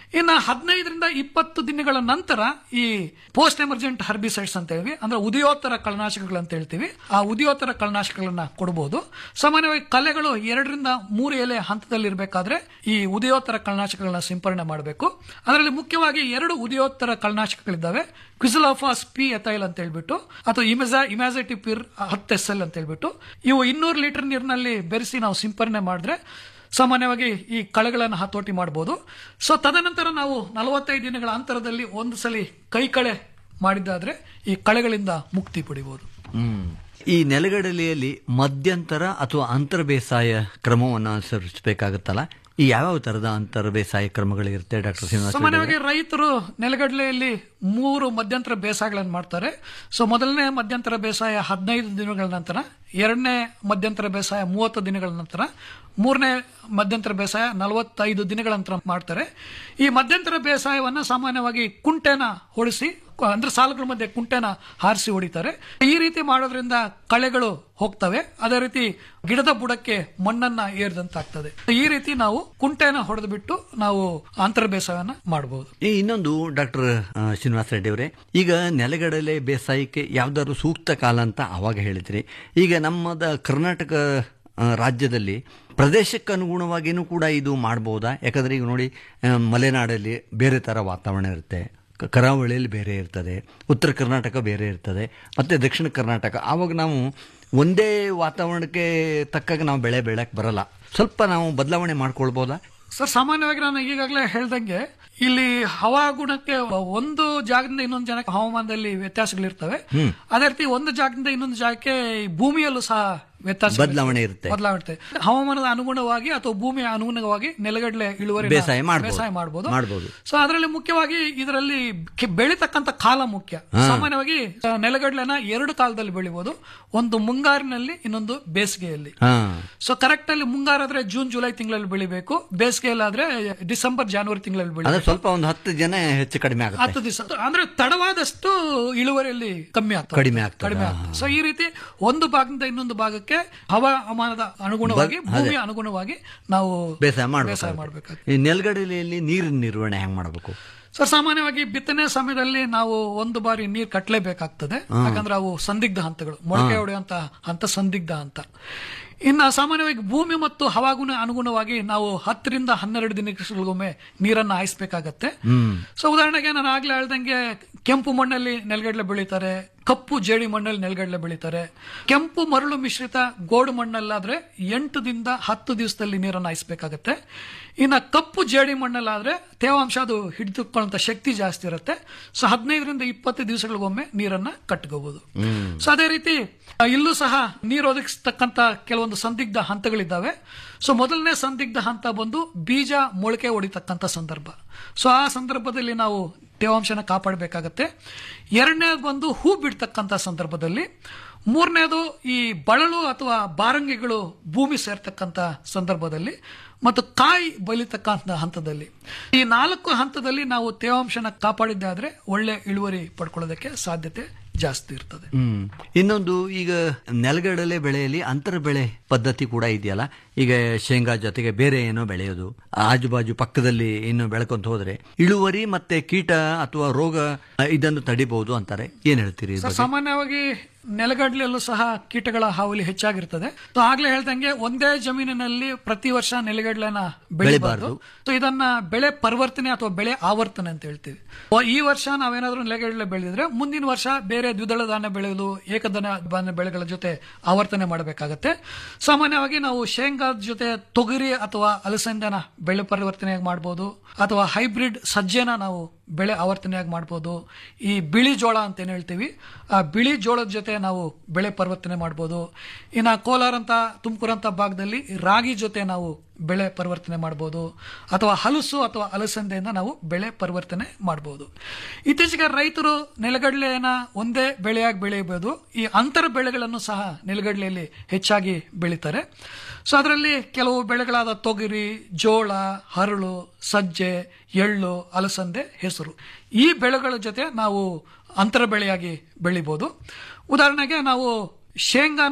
ಇನ್ನು ಹದಿನೈದರಿಂದ ಇಪ್ಪತ್ತು ದಿನಗಳ ನಂತರ ಈ ಪೋಸ್ಟ್ ಎಮರ್ಜೆಂಟ್ ಹರ್ಬಿಸೈಡ್ಸ್ ಅಂತ ಹೇಳಿ ಅಂದ್ರೆ ಉದಯೋತ್ತರ ಕಳನಾಶಕಗಳು ಅಂತ ಹೇಳ್ತೀವಿ ಆ ಉದಯೋತ್ತರ ಕಳನಾಶಕಗಳನ್ನ ಕೊಡಬಹುದು ಸಾಮಾನ್ಯವಾಗಿ ಕಲೆಗಳು ಎರಡರಿಂದ ಮೂರು ಎಲೆ ಹಂತದಲ್ಲಿ ಇರಬೇಕಾದ್ರೆ ಈ ಉದಯೋತ್ತರ ಕಳನಾಶಕಗಳನ್ನ ಸಿಂಪರಣೆ ಮಾಡಬೇಕು ಅದರಲ್ಲಿ ಮುಖ್ಯವಾಗಿ ಎರಡು ಉದಯೋತ್ತರ ಕಳನಾಶಕಗಳಿದ್ದಾವೆ ಕ್ವಿಸಲಾಫಾಸ್ ಪಿ ಎಥೈಲ್ ಅಂತ ಹೇಳ್ಬಿಟ್ಟು ಅಥವಾ ಇಮೆಜಾ ಇಮ್ಯಾಸೆಟಿಪಿರ್ ಹತ್ತು ಎಸ್ ಎಲ್ ಅಂತ ಹೇಳ್ಬಿಟ್ಟು ಇವು ಇನ್ನೂರು ಲೀಟರ್ ನೀರಿನಲ್ಲಿ ಬೆರೆಸಿ ನಾವು ಸಿಂಪರಣೆ ಮಾಡಿದ್ರೆ ಸಾಮಾನ್ಯವಾಗಿ ಈ ಕಳೆಗಳನ್ನು ಹತೋಟಿ ಮಾಡಬಹುದು ಸೊ ತದನಂತರ ನಾವು ನಲವತ್ತೈದು ದಿನಗಳ ಅಂತರದಲ್ಲಿ ಒಂದು ಸಲ ಕೈ ಕಳೆ ಮಾಡಿದ್ದಾದ್ರೆ ಈ ಕಳೆಗಳಿಂದ ಮುಕ್ತಿ ಪಡಿಬಹುದು ಹ್ಮ್. ಈ ನೆಲಗಡಲೆಯಲ್ಲಿ ಮಧ್ಯಂತರ ಅಥವಾ ಅಂತರ ಬೇಸಾಯ ಕ್ರಮವನ್ನು ಅನುಸರಿಸಬೇಕಾಗುತ್ತಲ್ಲ ಈ ಯಾವ್ಯಾವ ತರದ ಅಂತರ ಬೇಸಾಯ ಕ್ರಮಗಳಿರುತ್ತೆ ಡಾಕ್ಟರ್ ಶ್ರೀನಿವಾಸ ರೆಡ್ಡಿ ಸಾಮಾನ್ಯವಾಗಿ ರೈತರು ನೆಲಗಡಲೆಯಲ್ಲಿ ಮೂರು ಮಧ್ಯಂತರ ಬೇಸಾಯಗಳನ್ನು ಮಾಡ್ತಾರೆ ಸೊ ಮೊದಲನೇ ಮಧ್ಯಂತರ ಬೇಸಾಯ ಹದಿನೈದು ದಿನಗಳ ನಂತರ ಎರಡನೇ ಮಧ್ಯಂತರ ಬೇಸಾಯ ಮೂವತ್ತು ದಿನಗಳ ನಂತರ ಮೂರನೇ ಮಧ್ಯಂತರ ಬೇಸಾಯ ನಲವತ್ತೈದು ದಿನಗಳ ನಂತರ ಮಾಡ್ತಾರೆ ಈ ಮಧ್ಯಂತರ ಬೇಸಾಯವನ್ನ ಸಾಮಾನ್ಯವಾಗಿ ಕುಂಟೆನ ಹೊಡಿಸಿ ಅಂದ್ರೆ ಸಾಲುಗಳ ಮಧ್ಯೆ ಕುಂಟೆನ ಹಾರಿಸಿ ಹೊಡಿತಾರೆ ಈ ರೀತಿ ಮಾಡೋದ್ರಿಂದ ಕಳೆಗಳು ಹೋಗ್ತವೆ ಅದೇ ರೀತಿ ಗಿಡದ ಬುಡಕ್ಕೆ ಮಣ್ಣನ್ನ ಏರಿದಂತಾಗ್ತದೆ ಈ ರೀತಿ ನಾವು ಕುಂಟೆನ ಹೊಡೆದು ಬಿಟ್ಟು ನಾವು ಅಂತರ ಬೇಸಾಯವನ್ನ ಮಾಡಬಹುದು ಈ ಇನ್ನೊಂದು ಡಾಕ್ಟರ್ ಶ್ರೀನಿವಾಸ ರೆಡ್ಡಿ ಅವರೇ ಈಗ ನೆಲಗಡಲೆ ಬೇಸಾಯಕ್ಕೆ ಯಾವ್ದಾದ್ರು ಸೂಕ್ತ ಕಾಲ ಅಂತ ಅವಾಗ ಹೇಳಿದ್ರಿ ಈಗ ನಮ್ಮದ ಕರ್ನಾಟಕ ಆ, ರಾಜ್ಯದಲ್ಲಿ ಪ್ರದೇಶಕ್ಕೆ ಅನುಗುಣವಾಗಿಯೂ ಕೂಡ ಇದು ಮಾಡ್ಬೋದಾ ಯಾಕಂದ್ರೆ ಈಗ ನೋಡಿ ಆ, ಮಲೆನಾಡಲ್ಲಿ ಬೇರೆ ಥರ ವಾತಾವರಣ ಇರುತ್ತೆ ಕ- ಕರಾವಳಿಯಲ್ಲಿ ಬೇರೆ ಇರ್ತದೆ ಉತ್ತರ ಕರ್ನಾಟಕ ಬೇರೆ ಇರ್ತದೆ ಮತ್ತು ದಕ್ಷಿಣ ಕರ್ನಾಟಕ ಆವಾಗ ನಾವು ಒಂದೇ ವಾತಾವರಣಕ್ಕೆ ತಕ್ಕಾಗ ನಾವು ಬೆಳೆ ಬೆಳಕ್ಕೆ ಬರಲ್ಲ ಸ್ವಲ್ಪ ನಾವು ಬದಲಾವಣೆ ಮಾಡ್ಕೊಳ್ಬೋದಾ ಸರ್ ಸಾಮಾನ್ಯವಾಗಿ ನಾನು ಈಗಾಗಲೇ ಹೇಳ್ದಂಗೆ ಇಲ್ಲಿ ಹವಾಗುಣಕ್ಕೆ ಒಂದು ಜಾಗದಿಂದ ಇನ್ನೊಂದು ಜಾಗಕ್ಕೆ ಹವಾಮಾನದಲ್ಲಿ ವ್ಯತ್ಯಾಸಗಳಿರ್ತವೆ ಅದೇ ರೀತಿ ಒಂದು ಜಾಗದಿಂದ ಇನ್ನೊಂದು ಜಾಗಕ್ಕೆ ಈ ಭೂಮಿಯಲ್ಲೂ ಸಹ ವ್ಯತ್ಯಾಸ ಬದಲಾವಣೆ ಇರುತ್ತೆ. ಬದಲಾವಣೆ ಇರುತ್ತೆ. ಹವಾಮಾನದ ಅನುಗುಣವಾಗಿ ಅಥವಾ ಭೂಮಿಯ ಅನುಗುಣವಾಗಿ ನೆಲಗಡಲೆ ಇಳುವರಿ ಬೇಸಾಯ ಮಾಡ್ಬೋದು. ಬೇಸಾಯ ಮಾಡಬಹುದು ಮಾಡ್ಬೋದು. ಸೊ ಅದರಲ್ಲಿ ಮುಖ್ಯವಾಗಿ ಇದರಲ್ಲಿ ಕೆ- ಬೆಳೀತಕ್ಕಂತ ಕಾಲ ಮುಖ್ಯ ಸಾಮಾನ್ಯವಾಗಿ ಆ, ನೆಲಗಡಲೆನ ಎರಡು ಕಾಲದಲ್ಲಿ ಬೆಳಿಬಹುದು ಒಂದು ಮುಂಗಾರಿನಲ್ಲಿ ಇನ್ನೊಂದು ಬೇಸಿಗೆಯಲ್ಲಿ ಹಾ ಸೊ ಕರೆಕ್ಟ್ ಅಲ್ಲಿ ಮುಂಗಾರಾದ್ರೆ ಜೂನ್ ಜುಲೈ ತಿಂಗಳಲ್ಲಿ ಬೆಳಿಬೇಕು ಬೇಸಿಗೆಯಲ್ಲಾದ್ರೆ ಡಿಸೆಂಬರ್ ಜಾನ್ವರಿ ತಿಂಗಳಲ್ಲಿ ಅಂದ್ರೆ ಬೆಳಿಬೇಕು ಸ್ವಲ್ಪ ಒಂದು ಹತ್ತು ಜನ ಹೆಚ್ಚು ಕಡಿಮೆ ಆಗುತ್ತೆ ಹತ್ತು ದಿವಸ ಅಂದ್ರೆ ತಡವಾದಷ್ಟು ಇಳುವರಿಯಲ್ಲಿ ಕಮ್ಮಿ ಆಗ್ತದೆ ಕಡಿಮೆ ಆಗ್ತದೆ. ಕಡಿಮೆ ಆಗ್ತದೆ ಸೊ ಈ ರೀತಿ ಒಂದು ಭಾಗದಿಂದ ಇನ್ನೊಂದು ಭಾಗಕ್ಕೆ ಹವಾಮಾನದ ಅನುಗುಣವಾಗಿ ಬದ್- ಭೂಮಿಯ ಅನುಗುಣವಾಗಿ ನಾವು ಬೇಸಾಯ ಬೇಸಾಯ ಮಾಡಬೇಕು ಮಾಡಬೇಕಾಗ್ತದೆ ಈ ನೆಲಗಡಲೆಯಲ್ಲಿ ನೀರಿನ ನಿರ್ವಹಣೆ ಹೆಂಗ್ ಮಾಡಬೇಕು ಸರ್ ಸಾಮಾನ್ಯವಾಗಿ ಬಿತ್ತನೆ ಸಮಯದಲ್ಲಿ ನಾವು ಒಂದು ಬಾರಿ ನೀರು ಕಟ್ಟಲೇಬೇಕಾಗ್ತದೆ ಯಾಕಂದ್ರೆ ಅವು ಸಂದಿಗ್ಧ ಹಂತಗಳು ಮೊಳಕೆ ಹೊಡೆಯುವಂತ ಹಂತ ಸಂದಿಗ್ಧ ಹಂತ ಇನ್ನು ಸಾಮಾನ್ಯವಾಗಿ ಭೂಮಿ ಮತ್ತು ಹವಾಗುಣ ಅನುಗುಣವಾಗಿ ನಾವು ಹತ್ತರಿಂದ ಹನ್ನೆರಡು ದಿನಗಳಿಗೊಮ್ಮೆ ನೀರನ್ನು ಹಾಯಿಸ್ಬೇಕಾಗತ್ತೆ ಸೊ ಉದಾಹರಣೆಗೆ ನಾನು ಆಗ್ಲೇ ಹೇಳ್ದಂಗೆ ಕೆಂಪು ಮಣ್ಣಲ್ಲಿ ನೆಲಗಡಲೆ ಬೆಳೀತಾರೆ ಕಪ್ಪು ಜೇಡಿ ಮಣ್ಣಲ್ಲಿ ನೆಲಗಡಲೆ ಬೆಳೀತಾರೆ ಕೆಂಪು ಮರಳು ಮಿಶ್ರಿತ ಗೋಡು ಮಣ್ಣಲ್ಲಾದ್ರೆ ಎಂಟದಿಂದ ಹತ್ತು ದಿವಸದಲ್ಲಿ ನೀರನ್ನು ಹಾಯಿಸ್ಬೇಕಾಗತ್ತೆ ಇನ್ನ ಕಪ್ಪು ಜೇಡಿ ಮಣ್ಣಲ್ಲಾದ್ರೆ ತೇವಾಂಶ ಅದು ಹಿಡಿದುಕೊಳ್ಳುವಂತ ಶಕ್ತಿ ಜಾಸ್ತಿ ಇರುತ್ತೆ ಸೊ ಹದಿನೈದರಿಂದ ಇಪ್ಪತ್ತು ದಿವಸಗಳಿಗೊಮ್ಮೆ ನೀರನ್ನ ಕಟ್ಕೋಬಹುದು ಸೊ ಅದೇ ರೀತಿ ಆ, ಇಲ್ಲೂ ಸಹ ನೀರು ಒದಗಿಸ್ತಕ್ಕಂತ ಕೆಲವೊಂದು ಸಂದಿಗ್ಧ ಹಂತಗಳಿದ್ದಾವೆ ಸೊ ಮೊದಲನೇ ಸಂದಿಗ್ಧ ಹಂತ ಬಂದು ಬೀಜ ಮೊಳಕೆ ಹೊಡಿತಕ್ಕಂತ ಸಂದರ್ಭ ಸೊ ಆ ಸಂದರ್ಭದಲ್ಲಿ ನಾವು ತೇವಾಂಶನ ಕಾಪಾಡಬೇಕಾಗತ್ತೆ ಎರಡನೇದು ಬಂದು ಹೂ ಬಿಡ್ತಕ್ಕಂತ ಸಂದರ್ಭದಲ್ಲಿ ಮೂರನೇದು ಈ ಬಳಲು ಅಥವಾ ಬಾರಂಗಿಗಳು ಭೂಮಿ ಸೇರ್ತಕ್ಕಂತ ಸಂದರ್ಭದಲ್ಲಿ ಮತ್ತು ಕಾಯಿ ಬಲಿತಕ್ಕಂತ ಹಂತದಲ್ಲಿ ಈ ನಾಲ್ಕು ಹಂತದಲ್ಲಿ ನಾವು ತೇವಾಂಶನ ಕಾಪಾಡಿದ್ದಾದ್ರೆ ಒಳ್ಳೆ ಇಳುವರಿ ಪಡ್ಕೊಳ್ಳೋದಕ್ಕೆ ಸಾಧ್ಯತೆ ಜಾಸ್ತಿ ಇರ್ತದೆ ಹ್ಮ್ ಇನ್ನೊಂದು ಈಗ ನೆಲಗಡಲೆ ಬೆಳೆಯಲ್ಲಿ ಅಂತರ ಬೆಳೆ ಪದ್ಧತಿ ಕೂಡ ಇದೆಯಲ್ಲ ಈಗ ಶೇಂಗಾ ಜೊತೆಗೆ ಬೇರೆ ಏನೋ ಬೆಳೆಯೋದು ಆಜು ಬಾಜು ಪಕ್ಕದಲ್ಲಿ ಇನ್ನು ಬೆಳ್ಕೊಂತ ಹೋದ್ರೆ ಇಳುವರಿ ಮತ್ತೆ ಕೀಟ ಅಥವಾ ರೋಗ ಆ, ಇದನ್ನು ತಡಿಬಹುದು ಅಂತಾರೆ ಏನ್ ಹೇಳ್ತೀರಿ ಈ ಸರ್, ಬಗ್ಗೆ? ಸಾಮಾನ್ಯವಾಗಿ ನೆಲಗಡಲೆಯಲ್ಲೂ ಸಹ ಕೀಟಗಳ ಹಾವಳಿ ಹೆಚ್ಚಾಗಿರ್ತದೆ ಸೊ ಆಗ್ಲೇ ಹೇಳ್ದಂಗೆ ಒಂದೇ ಜಮೀನಿನಲ್ಲಿ ಪ್ರತಿ ವರ್ಷ ನೆಲಗಡಲೆನ ಬೆಳಿಬಾರ್ದು ಸೊ ಇದನ್ನ ಬೆಳೆ ಪರಿವರ್ತನೆ ಅಥವಾ ಬೆಳೆ ಆವರ್ತನೆ ಅಂತ ಹೇಳ್ತೀವಿ ಓ, ಈ ವರ್ಷ ನಾವೇನಾದ್ರೂ ನೆಲಗಡಲೆ ಬೆಳೆದಿದ್ರೆ ಮುಂದಿನ ವರ್ಷ ಬೇರೆ ದ್ವಿದಳ ಧಾನ್ಯ ಬೆಳೆಯೋದು ಏಕದನ ಧಾನ್ಯ ಬೆಳೆಗಳ ಜೊತೆ ಆವರ್ತನೆ ಮಾಡಬೇಕಾಗತ್ತೆ ಸಾಮಾನ್ಯವಾಗಿ ನಾವು ಶೇಂಗಾದ ಜೊತೆ ತೊಗರಿ ಅಥವಾ ಅಲಸಂದೆನ ಬೆಳೆ ಪರಿವರ್ತನೆಯಾಗಿ ಮಾಡ್ಬೋದು ಅಥವಾ ಹೈಬ್ರಿಡ್ ಸಜ್ಜೆನ ನಾವು ಬೆಳೆ ಆವರ್ತನೆಯಾಗಿ ಮಾಡ್ಬೋದು ಈ ಬಿಳಿ ಜೋಳ ಅಂತ ಏನು ಹೇಳ್ತೀವಿ ಆ ಬಿಳಿ ಜೋಳದ ಜೊತೆ ನಾವು ಬೆಳೆ ಪರಿವರ್ತನೆ ಮಾಡ್ಬೋದು ಇನ್ನು ಕೋಲಾರ ಅಂತ ತುಮಕೂರು ಅಂತ ಭಾಗದಲ್ಲಿ ರಾಗಿ ಜೊತೆ ನಾವು ಬೆಳೆ ಪರಿವರ್ತನೆ ಮಾಡ್ಬೋದು ಅಥವಾ ಹಲಸು ಅಥವಾ ಅಲಸಂದೆಯಿಂದ ನಾವು ಬೆಳೆ ಪರಿವರ್ತನೆ ಮಾಡ್ಬೋದು ಇತ್ತೀಚೆಗೆ ರೈತರು ನೆಲಗಡಲೆಯನ್ನ ಒಂದೇ ಬೆಳೆಯಾಗಿ ಬೆಳೆಯಬಹುದು ಈ ಅಂತರ ಬೆಳೆಗಳನ್ನು ಸಹ ನೆಲಗಡಲೆಯಲ್ಲಿ ಹೆಚ್ಚಾಗಿ ಬೆಳೀತಾರೆ ಸೊ ಅದರಲ್ಲಿ ಕೆಲವು ಬೆಳೆಗಳಾದ ತೊಗರಿ ಜೋಳ ಹರಳು ಸಜ್ಜೆ ಎಳ್ಳು ಅಲಸಂದೆ ಹೆಸರು ಈ ಬೆಳೆಗಳ ಜೊತೆ ನಾವು ಅಂತರ ಬೆಳೆಯಾಗಿ ಬೆಳಿಬೋದು ಉದಾಹರಣೆಗೆ ನಾವು ಶೇಂಗಾನ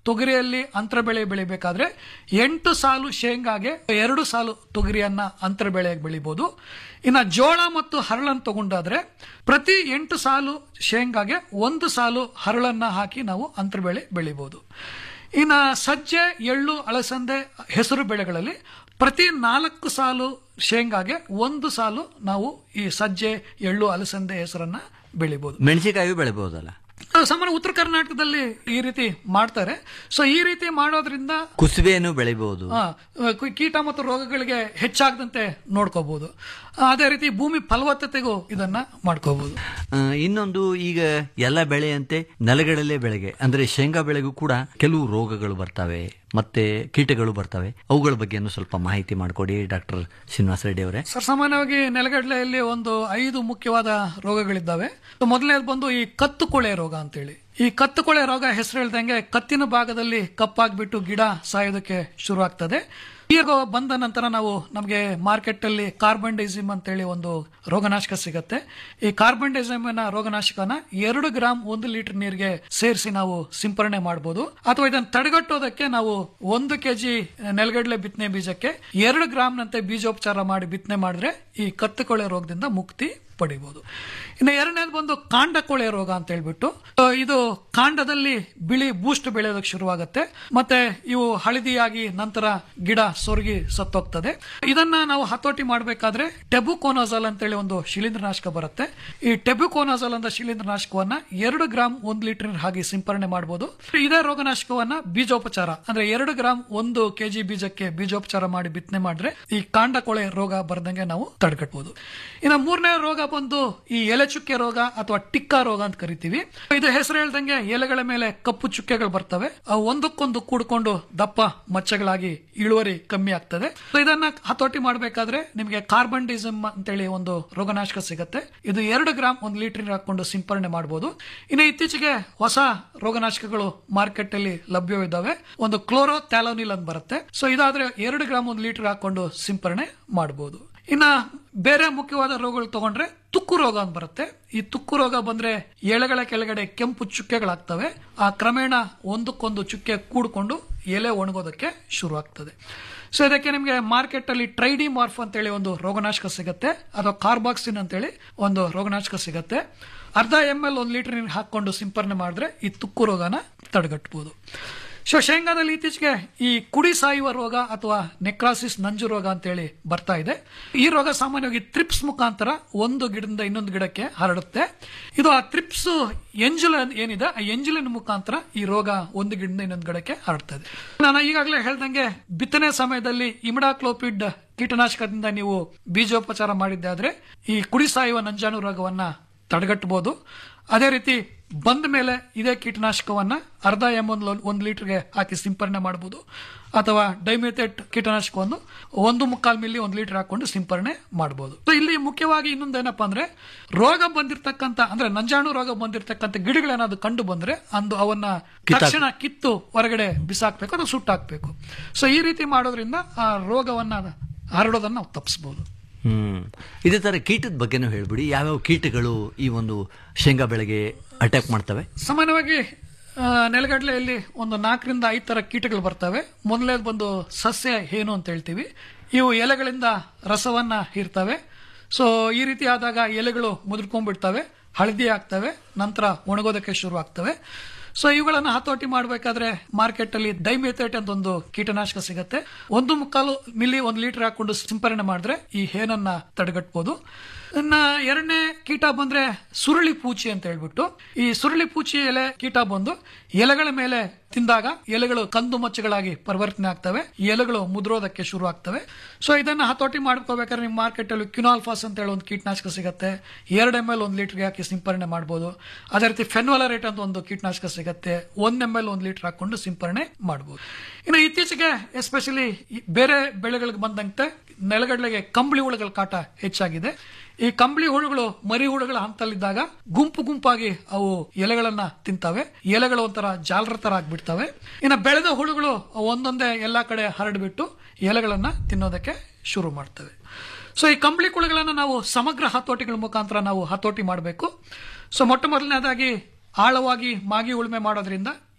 ತೊಗರಿಯಲ್ಲಿ ಅಂತರ ಬೆಳೆ ಬೆಳಿಬೇಕಾದ್ರೆ ಎಂಟು ಸಾಲು ಶೇಂಗಾಗೆ ಎರಡು ಸಾಲು ತೊಗರಿಯನ್ನ ಅಂತರ ಬೆಳೆಯಾಗಿ ಬೆಳಿಬಹುದು ಇನ್ನ ಜೋಳ ಮತ್ತು ಹರಳನ್ನು ತಗೊಂಡಾದ್ರೆ ಪ್ರತಿ ಎಂಟು ಸಾಲು ಶೇಂಗಾಗೆ ಒಂದು ಸಾಲು ಹರಳನ್ನ ಹಾಕಿ ನಾವು ಅಂತರ ಬೆಳೆ ಬೆಳಿಬಹುದು ಇನ್ನ ಸಜ್ಜೆ ಎಳ್ಳು ಅಳಸಂದೆ ಹೆಸರು ಬೆಳೆಗಳಲ್ಲಿ ಪ್ರತಿ ನಾಲ್ಕು ಸಾಲು ಶೇಂಗಾಗೆ ಒಂದು ಸಾಲು ನಾವು ಈ ಸಜ್ಜೆ ಎಳ್ಳು ಅಲಸಂದೆ ಹೆಸರನ್ನ ಬೆಳಿಬಹುದು ಮೆಣಸಿನಕಾಯಿ ಬೆಳಿಬಹುದಲ್ಲ ಸಾಮಾನ್ಯ ಉತ್ತರ ಕರ್ನಾಟಕದಲ್ಲಿ ಈ ರೀತಿ ಮಾಡ್ತಾರೆ ಸೊ ಈ ರೀತಿ ಮಾಡೋದ್ರಿಂದ ಕುಸುಬೆಯನ್ನು ಬೆಳಿಬಹುದು ಆ, ಕು- ಕೀಟ ಮತ್ತು ರೋಗಗಳಿಗೆ ಹೆಚ್ಚಾಗದಂತೆ ನೋಡ್ಕೋಬಹುದು ಅದೇ ರೀತಿ ಭೂಮಿ ಫಲವತ್ತತೆಗೂ ಇದನ್ನ ಮಾಡ್ಕೋಬಹುದು ಆ, ಇನ್ನೊಂದು ಈಗ ಎಲ್ಲ ಬೆಳೆಯಂತೆ ನೆಲಗಡಲೆ ಬೆಳೆಗೆ ಅಂದ್ರೆ ಶೇಂಗಾ ಬೆಳೆಗೂ ಕೂಡ ಕೆಲವು ರೋಗಗಳು ಬರ್ತವೆ ಮತ್ತೆ ಕೀಟಗಳು ಬರ್ತವೆ ಅವುಗಳ ಬಗ್ಗೆನೂ ಸ್ವಲ್ಪ ಮಾಹಿತಿ ಮಾಡಿಕೊಡಿ ಡಾಕ್ಟರ್ ಶ್ರೀನಿವಾಸ ರೆಡ್ಡಿ ಅವರೇ ಸರ್ ಸಾಮಾನ್ಯವಾಗಿ ನೆಲಗಡಲೆಯಲ್ಲಿ ಒಂದು ಐದು ಮುಖ್ಯವಾದ ರೋಗಗಳಿದ್ದಾವೆ ಸೊ ಮೊದಲನೇದು ಬಂದು ಈ ಕತ್ತು ಕೊಳೆ ರೋಗ ಅಂತೇಳಿ ಈ ಕತ್ತು ಕೊಳೆ ರೋಗ ಹೆಸರು ಹೇಳ್ದಂಗೆ ಕತ್ತಿನ ಭಾಗದಲ್ಲಿ ಕಪ್ಪಾಗ್ಬಿಟ್ಟು ಗಿಡ ಸಾಯೋದಕ್ಕೆ ಶುರು ಆಗ್ತದೆ ಈ ರೋಗ ಬಂದ ನಂತರ ನಾವು ನಮಗೆ ಮಾರ್ಕೆಟ್ ಅಲ್ಲಿ ಕಾರ್ಬನ್ ಡೈಸಿಮ್ ಅಂತೇಳಿ ಒಂದು ರೋಗನಾಶಕ ಸಿಗತ್ತೆ ಈ ಕಾರ್ಬನ್ ಡೈಸಿಮ್ ರೋಗನಾಶಕನ ಎರಡು ಗ್ರಾಮ್ ಒಂದು ಲೀಟರ್ ನೀರಿಗೆ ಸೇರಿಸಿ ನಾವು ಸಿಂಪರಣೆ ಮಾಡಬಹುದು ಅಥವಾ ಇದನ್ನು ತಡೆಗಟ್ಟೋದಕ್ಕೆ ನಾವು ಒಂದು ಕೆಜಿ ನೆಲಗಡಲೆ ಬಿತ್ತನೆ ಬೀಜಕ್ಕೆ ಎರಡು ಗ್ರಾಮ್ ನಂತೆ ಬೀಜೋಪಚಾರ ಮಾಡಿ ಬಿತ್ತನೆ ಮಾಡಿದ್ರೆ ಈ ಕತ್ತು ಕೊಳೆ ರೋಗದಿಂದ ಮುಕ್ತಿ ಪಡಿಬಹುದು ಇನ್ನು ಎರಡನೇದು ಬಂದು ಕಾಂಡ ಕೊಳೆ ರೋಗ ಅಂತ ಹೇಳ್ಬಿಟ್ಟು ಆ, ಇದು ಕಾಂಡದಲ್ಲಿ ಬಿಳಿ ಬೂಸ್ಟ್ ಬೆಳೆಯೋದಕ್ಕೆ ಶುರುವಾಗುತ್ತೆ ಮತ್ತೆ ಇವು ಹಳದಿಯಾಗಿ ನಂತರ ಗಿಡ ಸೊರಗಿ ಸತ್ತೋಗ್ತದೆ ಇದನ್ನ ನಾವು ಹತೋಟಿ ಮಾಡಬೇಕಾದ್ರೆ ಟೆಬುಕೋನಾಜಲ್ ಅಂತೇಳಿ ಒಂದು ಶಿಲೀಂಧ್ರನಾಶಕ ಬರುತ್ತೆ ಈ ಟೆಬುಕೋನಾಜಲ್ ಅಂತ ಶಿಲೀಂಧ್ರನಾಶಕವನ್ನ ಎರಡು ಗ್ರಾಮ್ ಒಂದು ಲೀಟರ್ ಹಾಗೆ ಸಿಂಪರಣೆ ಮಾಡಬಹುದು ಇದೇ ರೋಗನಾಶಕವನ್ನ ಬೀಜೋಪಚಾರ ಅಂದ್ರೆ ಎರಡು ಗ್ರಾಮ್ ಒಂದು ಕೆಜಿ ಬೀಜಕ್ಕೆ ಬೀಜೋಪಚಾರ ಮಾಡಿ ಬಿತ್ತನೆ ಮಾಡಿದ್ರೆ ಈ ಕಾಂಡ ಕೊಳೆ ರೋಗ ಬರ್ದಂಗೆ ನಾವು ತಡೆಗಟ್ಟಬಹುದು ಇನ್ನು ಮೂರನೇ ರೋಗ ಬಂದು ಈ ಎಲೆ ಚುಕ್ಕೆ ರೋಗ ಅಥವಾ ಟಿಕ್ಕಾ ರೋಗ ಅಂತ ಕರಿತೀವಿ ಇದು ಹೆಸರು ಹೇಳ್ದಂಗೆ ಎಲೆಗಳ ಮೇಲೆ ಕಪ್ಪು ಚುಕ್ಕೆಗಳು ಬರ್ತವೆ ಅವು ಒಂದಕ್ಕೊಂದು ಕೂಡ್ಕೊಂಡು ದಪ್ಪ ಮಚ್ಚಗಳಾಗಿ ಇಳುವರಿ ಕಮ್ಮಿ ಆಗ್ತದೆ So ಇದನ್ನ ಹತೋಟಿ ಮಾಡಬೇಕಾದ್ರೆ ನಿಮಗೆ ಕಾರ್ಬನ್ ಡಿಸಮ್ ಅಂತೇಳಿ ಒಂದು ರೋಗನಾಶಕ ಸಿಗುತ್ತೆ ಇದು ಎರಡು ಗ್ರಾಮ್ ಒಂದು ಲೀಟರ್ ಹಾಕೊಂಡು ಸಿಂಪರಣೆ ಮಾಡಬಹುದು ಇನ್ನು ಇತ್ತೀಚೆಗೆ ಹೊಸ ರೋಗನಾಶಕಗಳು ಮಾರ್ಕೆಟ್ ಅಲ್ಲಿ ಲಭ್ಯವಿದ್ದಾವೆ ಒಂದು ಕ್ಲೋರೋ ಥ್ಯಾಲೋನಿಲ್ ಅಂತ ಬರುತ್ತೆ ಸೊ ಇದಾದ್ರೆ ಎರಡು ಗ್ರಾಮ್ ಒಂದು ಲೀಟರ್ ಹಾಕೊಂಡು ಸಿಂಪರಣೆ ಮಾಡಬಹುದು ಇನ್ನ ಬೇರೆ ಮುಖ್ಯವಾದ ರೋಗಗಳು ತಗೊಂಡ್ರೆ ತುಕ್ಕು ರೋಗ ಅಂತ ಬರುತ್ತೆ ಈ ತುಕ್ಕು ರೋಗ ಬಂದ್ರೆ ಎಲೆಗಳ ಕೆಳಗಡೆ ಕೆಂಪು ಚುಕ್ಕೆಗಳಾಗ್ತವೆ ಆ ಕ್ರಮೇಣ ಒಂದಕ್ಕೊಂದು ಚುಕ್ಕೆ ಕೂಡ್ಕೊಂಡು ಎಲೆ ಒಣಗೋದಕ್ಕೆ ಶುರು ಆಗ್ತದೆ ಸೊ ಇದಕ್ಕೆ ನಿಮಗೆ ಮಾರ್ಕೆಟ್ ಅಲ್ಲಿ ಟ್ರೈಡಿ ಮಾರ್ಫ್ ಅಂತೇಳಿ ಒಂದು ರೋಗನಾಶಕ ಸಿಗುತ್ತೆ ಅಥವಾ ಕಾರ್ಬಾಕ್ಸಿನ್ ಅಂತೇಳಿ ಒಂದು ರೋಗನಾಶಕ ಸಿಗುತ್ತೆ ಅರ್ಧ ಎಮ್ ಎಲ್ ಒಂದು ಲೀಟರ್ ನೀರು ಹಾಕೊಂಡು ಸಿಂಪರಣೆ ಮಾಡಿದ್ರೆ ಈ ತುಕ್ಕು ರೋಗನ ತಡೆಗಟ್ಟಬಹುದು ಸೊ ಶೇಂಗಾದಲ್ಲಿ ಇತ್ತೀಚೆಗೆ ಈ ಕುಡಿ ಸಾಯುವ ರೋಗ ಅಥವಾ ನೆಕ್ರಾಸಿಸ್ ನಂಜು ರೋಗ ಅಂತೇಳಿ ಬರ್ತಾ ಇದೆ ಈ ರೋಗ ಸಾಮಾನ್ಯವಾಗಿ ತ್ರಿಪ್ಸ್ ಮುಖಾಂತರ ಒಂದು ಗಿಡದಿಂದ ಇನ್ನೊಂದು ಗಿಡಕ್ಕೆ ಹರಡುತ್ತೆ ಇದು ಆ ತ್ರಿಪ್ಸ್ ಎಂಜುಲನ್ ಏನಿದೆ ಆ ಎಂಜುಲಿನ ಮುಖಾಂತರ ಈ ರೋಗ ಒಂದು ಗಿಡದಿಂದ ಇನ್ನೊಂದು ಗಿಡಕ್ಕೆ ಹರಡ್ತದೆ ನಾನು ಈಗಾಗಲೇ ಹೇಳ್ದಂಗೆ ಬಿತ್ತನೆ ಸಮಯದಲ್ಲಿ ಇಮಿಡಾಕ್ಲೋಪಿಡ್ ಕೀಟನಾಶಕದಿಂದ ನೀವು ಬೀಜೋಪಚಾರ ಮಾಡಿದ್ದೆ ಆದ್ರೆ ಈ ಕುಡಿ ಸಾಯುವ ನಂಜಾಣು ರೋಗವನ್ನ ತಡೆಗಟ್ಟಬಹುದು ಅದೇ ರೀತಿ ಬಂದ ಮೇಲೆ ಇದೇ ಕೀಟನಾಶಕವನ್ನ ಅರ್ಧ ಎಮ್ ಒಂದು ಒಂದು ಲೀಟರ್ಗೆ ಹಾಕಿ ಸಿಂಪರಣೆ ಮಾಡಬಹುದು ಅಥವಾ ಡೈಮೆಥೆಟ್ ಕೀಟನಾಶಕವನ್ನು ಒಂದು ಮುಕ್ಕಾಲು ಮಿಲಿ ಒಂದು ಲೀಟರ್ ಹಾಕೊಂಡು ಸಿಂಪರಣೆ ಮಾಡಬಹುದು ಸೊ ಇಲ್ಲಿ ಮುಖ್ಯವಾಗಿ ಇನ್ನೊಂದು ಏನಪ್ಪಾ ಅಂದ್ರೆ ರೋಗ ಬಂದಿರತಕ್ಕಂತ ಅಂದ್ರೆ ನಂಜಾಣು ರೋಗ ಬಂದಿರತಕ್ಕಂತ ಗಿಡಗಳೇನಾದ್ರು ಕಂಡು ಬಂದ್ರೆ ಅಂದು ಅವನ್ನ ತಕ್ಷಣ ಕಿತ್ತು ಹೊರಗಡೆ ಬಿಸಾಕ್ಬೇಕು ಅಥವಾ ಸುಟ್ಟಾಕ್ಬೇಕು ಸೊ ಈ ರೀತಿ ಮಾಡೋದ್ರಿಂದ ಆ ರೋಗವನ್ನ ಹರಡೋದನ್ನ ನಾವು ತಪ್ಪಿಸಬಹುದು ಹ್ಮ್ ಇದೇ ತರ ಕೀಟದ ಬಗ್ಗೆನೂ ಹೇಳ್ಬಿಡಿ ಯಾವ್ಯಾವ ಕೀಟಗಳು ಈ ಒಂದು ಶೇಂಗಾ ಬೆಳೆಗೆ ಅಟ್ಯಾಕ್ ಮಾಡ್ತವೆ ಸಾಮಾನ್ಯವಾಗಿ ಆ, ನೆಲಗಡಲೆಯಲ್ಲಿ ಒಂದು ನಾಲ್ಕರಿಂದ ಐದು ತರ ಕೀಟಗಳು ಬರ್ತವೆ ಮೊದಲನೇದು ಬಂದು ಸಸ್ಯ ಹೇನು ಅಂತ ಹೇಳ್ತೀವಿ ಇವು ಎಲೆಗಳಿಂದ ರಸವನ್ನ ಹೀರ್ತವೆ ಸೊ ಈ ರೀತಿ ಆದಾಗ ಎಲೆಗಳು ಮುದುರ್ಕೊಂಡ್ಬಿಡ್ತವೆ ಹಳದಿ ಆಗ್ತವೆ ನಂತರ ಒಣಗೋದಕ್ಕೆ ಶುರು ಆಗ್ತವೆ ಸೊ ಇವುಗಳನ್ನ ಹತೋಟಿ ಮಾಡಬೇಕಾದ್ರೆ ಮಾರ್ಕೆಟ್ ಅಲ್ಲಿ ಡೈಮೆಥೇಟ್ ಅಂತ ಒಂದು ಕೀಟನಾಶಕ ಸಿಗುತ್ತೆ ಒಂದು ಮುಕ್ಕಾಲು ಮಿಲಿ ಒಂದು ಲೀಟರ್ ಹಾಕೊಂಡು ಸಿಂಪರಣೆ ಮಾಡಿದ್ರೆ ಈ ಹೇನನ್ನ ತಡೆಗಟ್ಟಬಹುದು ಇನ್ನ ಎರಡನೇ ಕೀಟ ಬಂದ್ರೆ ಸುರುಳಿ ಪೂಚಿ ಅಂತ ಹೇಳ್ಬಿಟ್ಟು ಈ ಸುರುಳಿ ಪೂಚಿ ಎಲೆ ಕೀಟ ಬಂದು ಎಲೆಗಳ ಮೇಲೆ ತಿಂದಾಗ ಎಲೆಗಳು ಕಂದು ಮಚ್ಚಗಳಾಗಿ ಪರಿವರ್ತನೆ ಆಗ್ತವೆ ಈ ಎಲೆಗಳು ಮುದ್ರೋದಕ್ಕೆ ಶುರು ಆಗ್ತವೆ ಸೊ ಇದನ್ನ ಹತೋಟಿ ಮಾಡ್ಕೋಬೇಕಾದ್ರೆ ನಿಮ್ಮ ಮಾರ್ಕೆಟ್ ಅಲ್ಲಿ ಕ್ಯುನಾಲ್ಫಾಸ್ ಅಂತ ಹೇಳಿ ಒಂದು ಕೀಟನಾಶಕ ಸಿಗುತ್ತೆ ಎರಡು ಎಮ್ ಎಲ್ ಒಂದು ಲೀಟರ್ಗೆ ಹಾಕಿ ಸಿಂಪರಣೆ ಮಾಡಬಹುದು ಅದೇ ರೀತಿ ಫೆನ್ವಲರೇಟ್ ಅಂತ ಒಂದು ಕೀಟನಾಶಕ ಸಿಗುತ್ತೆ ಒಂದ್ ಎಮ್ ಎಲ್ ಒಂದು ಲೀಟರ್ ಹಾಕೊಂಡು ಸಿಂಪರಣೆ ಮಾಡಬಹುದು ಇನ್ನು ಇತ್ತೀಚೆಗೆ ಎಸ್ಪೆಷಲಿ ಬೇರೆ ಬೆಳೆಗಳಿಗೆ ಬಂದಂತೆ ನೆಲಗಡಲೆಗೆ ಕಂಬಳಿ ಹುಳುಗಳ ಕಾಟ ಹೆಚ್ಚಾಗಿದೆ ಈ ಕಂಬಳಿ ಹುಳುಗಳು ಮರಿ ಹುಳುಗಳ ಹಂತಲ್ಲಿದ್ದಾಗ ಗುಂಪು ಗುಂಪಾಗಿ ಅವು ಎಲೆಗಳನ್ನ ತಿಂತವೆ ಎಲೆಗಳು ಒಂಥರ ಜಾಲರ ತರ ಆಗ್ಬಿಡ್ತವೆ ಇನ್ನು ಬೆಳೆದ ಹುಳುಗಳು ಒಂದೊಂದೇ ಎಲ್ಲಾ ಕಡೆ ಹರಡ್ಬಿಟ್ಟು ಎಲೆಗಳನ್ನ ತಿನ್ನೋದಕ್ಕೆ ಶುರು ಮಾಡ್ತವೆ ಸೊ ಈ ಕಂಬಳಿ ಹುಳುಗಳನ್ನ ನಾವು ಸಮಗ್ರ ಹತೋಟಿಗಳ ಮುಖಾಂತರ ನಾವು ಹತೋಟಿ ಮಾಡಬೇಕು ಸೊ ಮೊಟ್ಟ ಮೊದಲನೇದಾಗಿ ಆಳವಾಗಿ ಮಾಗಿ ಉಳುಮೆ ಮಾಡೋದ್ರಿಂದ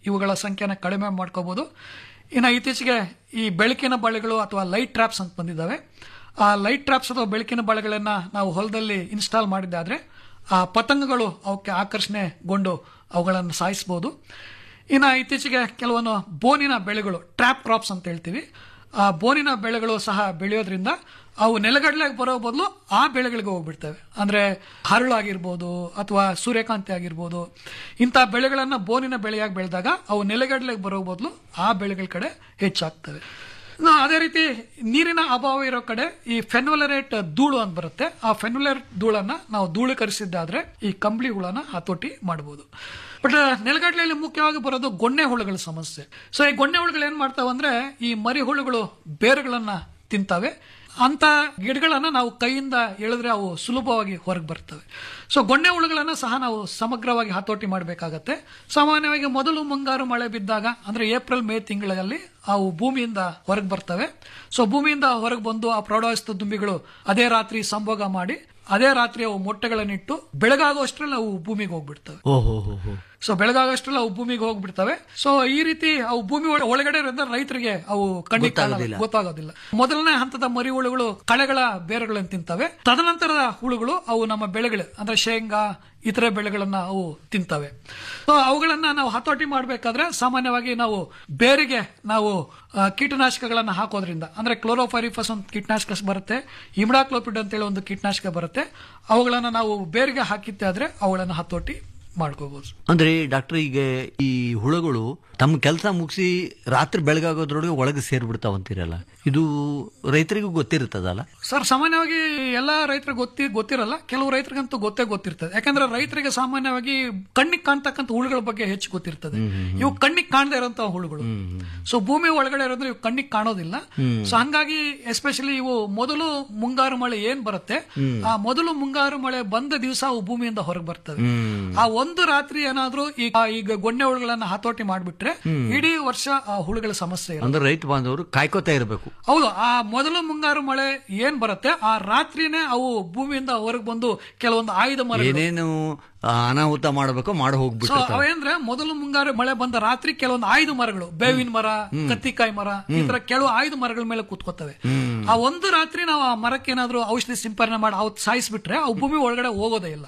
ಇವುಗಳ ಸಂಖ್ಯೆನ ಕಡಿಮೆ ಮಾಡ್ಕೋಬಹುದು ಇನ್ನು ಇತ್ತೀಚೆಗೆ ಈ ಬೆಳಕಿನ ಬಳೆಗಳು ಅಥವಾ ಲೈಟ್ ಟ್ರಾಪ್ಸ್ ಅಂತ ಬಂದಿದ್ದಾವೆ ಆ ಲೈಟ್ ಟ್ರಾಪ್ಸ್ ಅಥವಾ ಬೆಳಕಿನ ಬಳೆಗಳನ್ನ ನಾವು ಹೊಲದಲ್ಲಿ ಇನ್ಸ್ಟಾಲ್ ಮಾಡಿದ್ದಾದ್ರೆ ಆ ಪತಂಗಗಳು ಅವಕ್ಕೆ ಆಕರ್ಷಣೆಗೊಂಡು ಅವುಗಳನ್ನು ಸಾಯಿಸಬಹುದು ಇನ್ನು ಇತ್ತೀಚೆಗೆ ಕೆಲವೊಂದು ಬೋನಿನ ಬೆಳೆಗಳು ಟ್ರ್ಯಾಪ್ ಕ್ರಾಪ್ಸ್ ಅಂತ ಹೇಳ್ತೀವಿ ಆ ಬೋನಿನ ಬೆಳೆಗಳು ಸಹ ಬೆಳೆಯೋದ್ರಿಂದ ಅವು ನೆಲಗಡಲೆಗೆ ಬರೋ ಬದಲು ಆ ಬೆಳೆಗಳಿಗೆ ಹೋಗ್ಬಿಡ್ತವೆ ಅಂದ್ರೆ ಹರಳಾಗಿರ್ಬೋದು ಅಥವಾ ಸೂರ್ಯಕಾಂತಿ ಆಗಿರ್ಬೋದು ಇಂಥ ಬೆಳೆಗಳನ್ನ ಬೋನಿನ ಬೆಳೆಯಾಗಿ ಬೆಳೆದಾಗ ಅವು ನೆಲಗಡಲೆಗೆ ಬರೋ ಬದಲು ಆ ಬೆಳೆಗಳ ಕಡೆ ಹೆಚ್ಚಾಗ್ತವೆ ಇನ್ನು ಅದೇ ರೀತಿ ನೀರಿನ ಅಭಾವ ಇರೋ ಕಡೆ ಈ ಫೆನ್ವಲರೇಟ್ ಧೂಳು ಅಂತ ಬರುತ್ತೆ ಆ ಫೆನ್ವಲರೇಟ್ ಧೂಳನ್ನ ನಾವು ಧೂಳೀಕರಿಸಿದ್ದಾದ್ರೆ ಈ ಕಂಬಳಿ ಹುಳನ ಹತೋಟಿ ಮಾಡಬಹುದು ಬಟ್ ನೆಲಗಡಲೆಯಲ್ಲಿ ಮುಖ್ಯವಾಗಿ ಬರೋದು ಗೊಣ್ಣೆ ಹುಳುಗಳ ಸಮಸ್ಯೆ ಸೊ ಈ ಗೊಣ್ಣೆ ಹುಳುಗಳು ಏನ್ ಮಾಡ್ತಾವೆ ಅಂದ್ರೆ ಈ ಮರಿ ಹುಳುಗಳು ಬೇರುಗಳನ್ನ ತಿಂತವೆ ಅಂತ ಗಿಡಗಳನ್ನ ನಾವು ಕೈಯಿಂದ ಎಳೆದ್ರೆ ಅವು ಸುಲಭವಾಗಿ ಹೊರಗೆ ಬರ್ತವೆ ಸೊ ಗೊಣ್ಣೆ ಹುಳುಗಳನ್ನ ಸಹ ನಾವು ಸಮಗ್ರವಾಗಿ ಹತೋಟಿ ಮಾಡಬೇಕಾಗತ್ತೆ ಸಾಮಾನ್ಯವಾಗಿ ಮೊದಲು ಮುಂಗಾರು ಮಳೆ ಬಿದ್ದಾಗ ಅಂದ್ರೆ ಏಪ್ರಿಲ್ ಮೇ ತಿಂಗಳಲ್ಲಿ ಅವು ಭೂಮಿಯಿಂದ ಹೊರಗೆ ಬರ್ತವೆ ಸೊ ಭೂಮಿಯಿಂದ ಹೊರಗೆ ಬಂದು ಆ ಪ್ರೌಢವಸ್ಥ ದುಂಬಿಗಳು ಅದೇ ರಾತ್ರಿ ಸಂಭೋಗ ಮಾಡಿ ಅದೇ ರಾತ್ರಿ ಅವು ಮೊಟ್ಟೆಗಳನ್ನಿಟ್ಟು ಬೆಳಗಾಗುವಷ್ಟರಲ್ಲಿ ಅವು ಭೂಮಿಗೆ ಹೋಗ್ಬಿಡ್ತವೆ ಓಹೋ ಹೋ ಹೋ ಸೊ ಬೆಳಗಾಗಷ್ಟರಲ್ಲಿ ಅವು ಭೂಮಿಗೆ ಹೋಗ್ಬಿಡ್ತವೆ ಸೊ ಈ ರೀತಿ ಅವು ಭೂಮಿ ಒಳ- ಒಳಗಡೆ ಇರೋದ್ರಿಂದ ರೈತರಿಗೆ ಅವು ಕಣ್ಣಿಗೆ ಕಾಣಲ್ಲ, ಗೊತ್ತಾಗೋದಿಲ್ಲ. ಗೊತ್ತಾಗೋದಿಲ್ಲ ಮೊದಲನೇ ಹಂತದ ಮರಿ ಹುಳುಗಳು ಕಳೆಗಳ ಬೇರುಗಳನ್ನು ತಿಂತವೆ ತದನಂತರದ ಹುಳುಗಳು ಅವು ನಮ್ಮ ಬೆಳೆಗಳು ಅಂದ್ರೆ ಶೇಂಗಾ ಇತರೆ ಬೆಳೆಗಳನ್ನ ಅವು ತಿಂತವೆ ಸೊ ಅವುಗಳನ್ನ ನಾವು ಹತೋಟಿ ಮಾಡಬೇಕಾದ್ರೆ ಸಾಮಾನ್ಯವಾಗಿ ನಾವು ಬೇರಿಗೆ ನಾವು ಆ, ಕೀಟನಾಶಕಗಳನ್ನ ಹಾಕೋದ್ರಿಂದ ಅಂದ್ರೆ ಕ್ಲೋರೋಫೈರಿಫಸ್ ಒಂದು ಕೀಟನಾಶಕ ಬರುತ್ತೆ ಇಮ್ಡಾಕ್ಲೋಪಿಡ್ ಅಂತೇಳಿ ಒಂದು ಕೀಟನಾಶಕ ಬರುತ್ತೆ ಅವುಗಳನ್ನ ನಾವು ಬೇರಿಗೆ ಹಾಕಿದ್ದೆ ಆದ್ರೆ ಅವುಗಳನ್ನ ಹತೋಟಿ ಮಾಡ್ಕೋಬಹುದು ಅಂದ್ರೆ ಡಾಕ್ಟರ್ ಈಗ ಈ ಹುಳುಗಳು ತಮ್ಮ ಕೆಲಸ ಮುಗಿಸಿ ರಾತ್ರಿ ಬೆಳಗಾಗೋದ್ರೊಳಗೆ ಒಳಗೆ ಸೇರ್ಬಿಡ್ತಾವಂತೀರಲ್ಲ ಇದು ರೈತರಿಗೂ ಗೊತ್ತಿರ್ತದಲ್ಲ ಸರ್ ಸಾಮಾನ್ಯವಾಗಿ ಎಲ್ಲಾ ರೈತರಿಗೆ ಗೊತ್ತಿ ಗೊತ್ತಿರಲ್ಲ ಕೆಲವು ರೈತರಿಗಂತೂ ಗೊತ್ತೇ ಗೊತ್ತಿರ್ತದೆ ಯಾಕಂದ್ರೆ ರೈತರಿಗೆ ಸಾಮಾನ್ಯವಾಗಿ ಕಣ್ಣಿಗೆ ಕಾಣ್ತಕ್ಕಂಥ ಹುಳುಗಳ ಬಗ್ಗೆ ಹೆಚ್ಚು ಗೊತ್ತಿರ್ತದೆ ಇವು ಕಣ್ಣಿಗೆ ಕಾಣದೇ ಇರೋಂತಹ ಹುಳುಗಳು ಸೊ ಭೂಮಿ ಒಳಗಡೆ ಇರೋದ್ರೆ ಇವು ಕಣ್ಣಿಗೆ ಕಾಣೋದಿಲ್ಲ ಸೊ ಹಂಗಾಗಿ ಎಸ್ಪೆಷಲಿ ಇವು ಮೊದಲು ಮುಂಗಾರು ಮಳೆ ಏನ್ ಬರುತ್ತೆ ಆ ಮೊದಲು ಮುಂಗಾರು ಮಳೆ ಬಂದ ದಿವಸ ಅವು ಭೂಮಿಯಿಂದ ಹೊರಗೆ ಬರ್ತವೆ ಆ ಒಂದು ರಾತ್ರಿ ಏನಾದ್ರೂ ಈಗ ಈಗ ಗೊಣ್ಣೆ ಹುಳುಗಳನ್ನ ಹತೋಟಿ ಮಾಡ್ಬಿಟ್ರೆ ಇಡೀ ವರ್ಷ ಆ ಹುಳುಗಳ ಸಮಸ್ಯೆ ಇರುತ್ತೆ ಅಂದ್ರೆ ರೈತ ಬಾಂಧವರು ಕಾಯ್ಕೋತಾ ಇರಬೇಕು ಹೌದು ಆ ಮೊದಲು ಮುಂಗಾರು ಮಳೆ ಏನ್ ಬರುತ್ತೆ ಆ ರಾತ್ರಿನೇ ಅವು ಭೂಮಿಯಿಂದ ಹೊರಗೆ ಬಂದು ಕೆಲವೊಂದು ಆಯುಧ ಮರ ಏನೇನು ಆ, ಅನಾಹುತ ಮಾಡಬೇಕೋ ಮಾಡಿ ಸೊ ಹೋಗ್ಬಿಟ್ಟು ಅವೇಂದ್ರೆ ಮೊದಲು ಮುಂಗಾರು ಮಳೆ ಬಂದ ರಾತ್ರಿ ಕೆಲವೊಂದು ಆಯುಧ ಮರಗಳು ಬೇವಿನ ಮರ ಕತ್ತಿಕಾಯಿ ಮರ ಈ ತರ ಕೆಲವು ಆಯುಧ ಮರಗಳ ಮೇಲೆ ಕೂತ್ಕೋತವೆ ಆ ಒಂದು ರಾತ್ರಿ ನಾವು ಆ ಮರಕ್ಕೆ ಏನಾದ್ರೂ ಔಷಧಿ ಸಿಂಪರಣೆ ಮಾಡಿ ಅವತ್ತು ಸಾಯಿಸ್ಬಿಟ್ರೆ ಅವು ಭೂಮಿ ಒಳಗಡೆ ಹೋಗೋದೇ ಇಲ್ಲ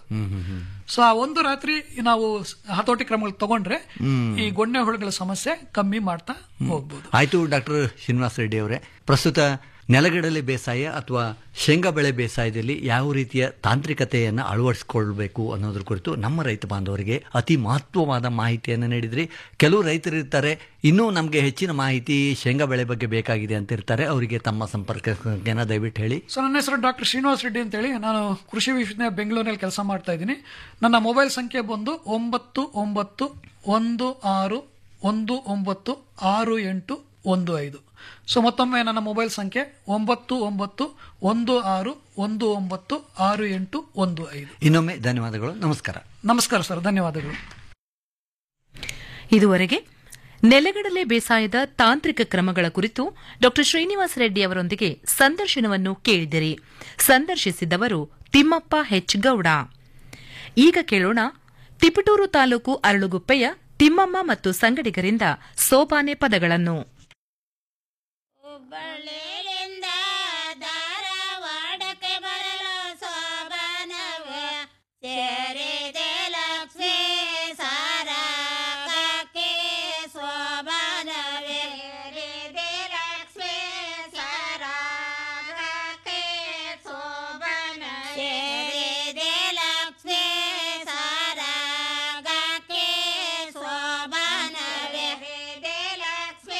ಸೊ ಆ ಒಂದು ರಾತ್ರಿ ನಾವು ಹತೋಟಿ ಕ್ರಮಗಳು ತಗೊಂಡ್ರೆ ಈ ಗೊಣ್ಣೆ ಹುಳುಗಳ ಸಮಸ್ಯೆ ಕಮ್ಮಿ ಮಾಡ್ತಾ ಹೋಗ್ಬೋದು ಆಯ್ತು ಡಾಕ್ಟರ್ ಶ್ರೀನಿವಾಸ ರೆಡ್ಡಿ ಅವರೇ ಪ್ರಸ್ತುತ ನೆಲಗಡಲೆ ಬೇಸಾಯ ಅಥವಾ ಶೇಂಗಾ ಬೆಳೆ ಬೇಸಾಯದಲ್ಲಿ ಯಾವ ರೀತಿಯ ತಾಂತ್ರಿಕತೆಯನ್ನು ಅಳವಡಿಸಿಕೊಳ್ಬೇಕು ಅನ್ನೋದ್ರ ಕುರಿತು ನಮ್ಮ ರೈತ ಬಾಂಧವರಿಗೆ ಅತಿ ಮಹತ್ವವಾದ ಮಾಹಿತಿಯನ್ನು ನೀಡಿದ್ರಿ ಕೆಲವು ರೈತರು ಇರ್ತಾರೆ ಇನ್ನೂ ನಮಗೆ ಹೆಚ್ಚಿನ ಮಾಹಿತಿ ಶೇಂಗಾ ಬೆಳೆ ಬಗ್ಗೆ ಬೇಕಾಗಿದೆ ಅಂತ ಇರ್ತಾರೆ ಅವರಿಗೆ ತಮ್ಮ ಸಂಪರ್ಕ ಸಂಖ್ಯೆನ ದಯವಿಟ್ಟು ಹೇಳಿ ಸೊ ನನ್ನ ಹೆಸರು ಡಾಕ್ಟರ್ ಶ್ರೀನಿವಾಸ್ ರೆಡ್ಡಿ ಅಂತೇಳಿ ನಾನು ಕೃಷಿ ವಿಶ್ವವಿದ್ಯಾಲಯ ಬೆಂಗಳೂರಿನಲ್ಲಿ ಕೆಲಸ ಮಾಡ್ತಾ ಇದ್ದೀನಿ ನನ್ನ ಮೊಬೈಲ್ ಸಂಖ್ಯೆ ಬಂದು ಒಂಬತ್ತು ಒಂಬತ್ತು ಒಂದು ಆರು ಒಂದು ಒಂಬತ್ತು ಆರು ಎಂಟು ಒಂದು ಐದು ಸೊ ಮತ್ತೊಮ್ಮೆ ನನ್ನ ಮೊಬೈಲ್ ಸಂಖ್ಯೆ ಒಂಬತ್ತು ಒಂಬತ್ತು ಒಂದು ಆರು ಒಂದು ಒಂಬತ್ತು ಆರು ಎಂಟು ಒಂದು ಐದು ಇನ್ನೊಮ್ಮೆ ಧನ್ಯವಾದಗಳು ನಮಸ್ಕಾರ ನಮಸ್ಕಾರ ಸರ್ ಧನ್ಯವಾದಗಳು ಇದುವರೆಗೆ ನೆಲಗಡಲೆ ಬೇಸಾಯದ ತಾಂತ್ರಿಕ ಕ್ರಮಗಳ ಕುರಿತು ಡಾ ಶ್ರೀನಿವಾಸ ರೆಡ್ಡಿ ಅವರೊಂದಿಗೆ ಸಂದರ್ಶನವನ್ನು ಕೇಳಿದಿರಿ ಸಂದರ್ಶಿಸಿದವರು ತಿಮ್ಮಪ್ಪ ಹೆಚ್ ಗೌಡ ಈಗ ಕೇಳೋಣ ತಿಪಟೂರು ತಾಲೂಕು ಅರಳುಗುಪ್ಪೆಯ ತಿಮ್ಮಮ್ಮ ಮತ್ತು ಸಂಗಡಿಗರಿಂದ ಸೋಪಾನೆ ಪದಗಳನ್ನು ಹುಬ್ಬಳ್ಳಿಯಿಂದ ಧಾರವಾಡಕ್ಕೆ ಬರಲು ಶೋಭನವೇ ಸೇರಿದೆ ಲಕ್ಷ್ಮೀ ಸಾರಕ್ಕೆ ಶೋಭನವೇ ಸೇರಿದೆ ಲಕ್ಷ್ಮೀ ಸಾರಕ್ಕೆ ಶೋಭನ ಸೇರಿದೆ ಲಕ್ಷ್ಮೀ ಸಾರಕ್ಕೆ ಶೋಭನವೇ ಸೇರಿದೆ ಲಕ್ಷ್ಮೀ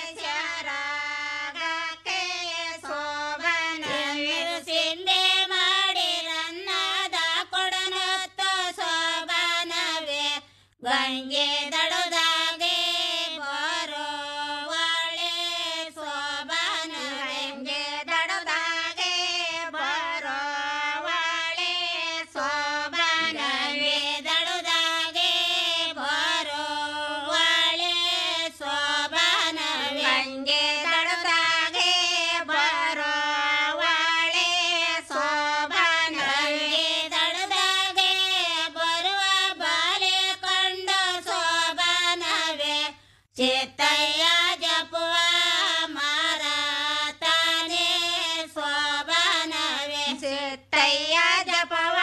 ಸಾರಕ್ಕೆ ಶೋಭನವೇ ಸಿಂಧೆ ಮಾಡಿ ರನ್ನದ ಕೊಡನೊತ್ತು ಶೋಭನವೇ ಗಂಗೆ ದಡದಾಗೆ ಬರೋವಳೆ ಶೋಭನ ಗಂಗೆ ದಡದಾಗೆ ಬರೋವಳೆ ಶೋಭನವೇ ದಡದಾಗೆ ಬರೋವಳೆ ಶೋಭನವೇ ಗಂಗೆ ದಡದಾಗೆ ಬರೋವಳೆ ಶೋಭನವೇ ದಡದಾಗೆ ಬರುವ ಬಾಲೆ ಕಂಡು ತಯ್ಯ ಜಪವ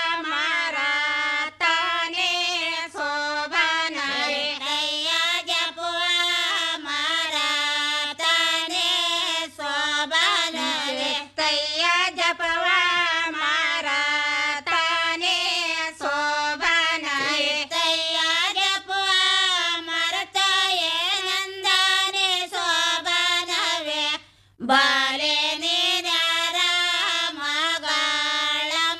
ಮಾರಾತಾನೆ ಶೋಭನವೇ ತಯ್ಯ ಜಪವ ಮಾರಾತಾನೆ ಶೋಭನವೇ ತಯ್ಯ ಜಪವ ಮಾರಾತಾನೆ ಶೋಭನವೇ ತಯ್ಯ ಜಪವ ಮರತಾಯ ನಂದಾನೆ ಶೋಭನವೇ ಬಾಲೆ ನೀರ್ಯಾರ ಮಗಳ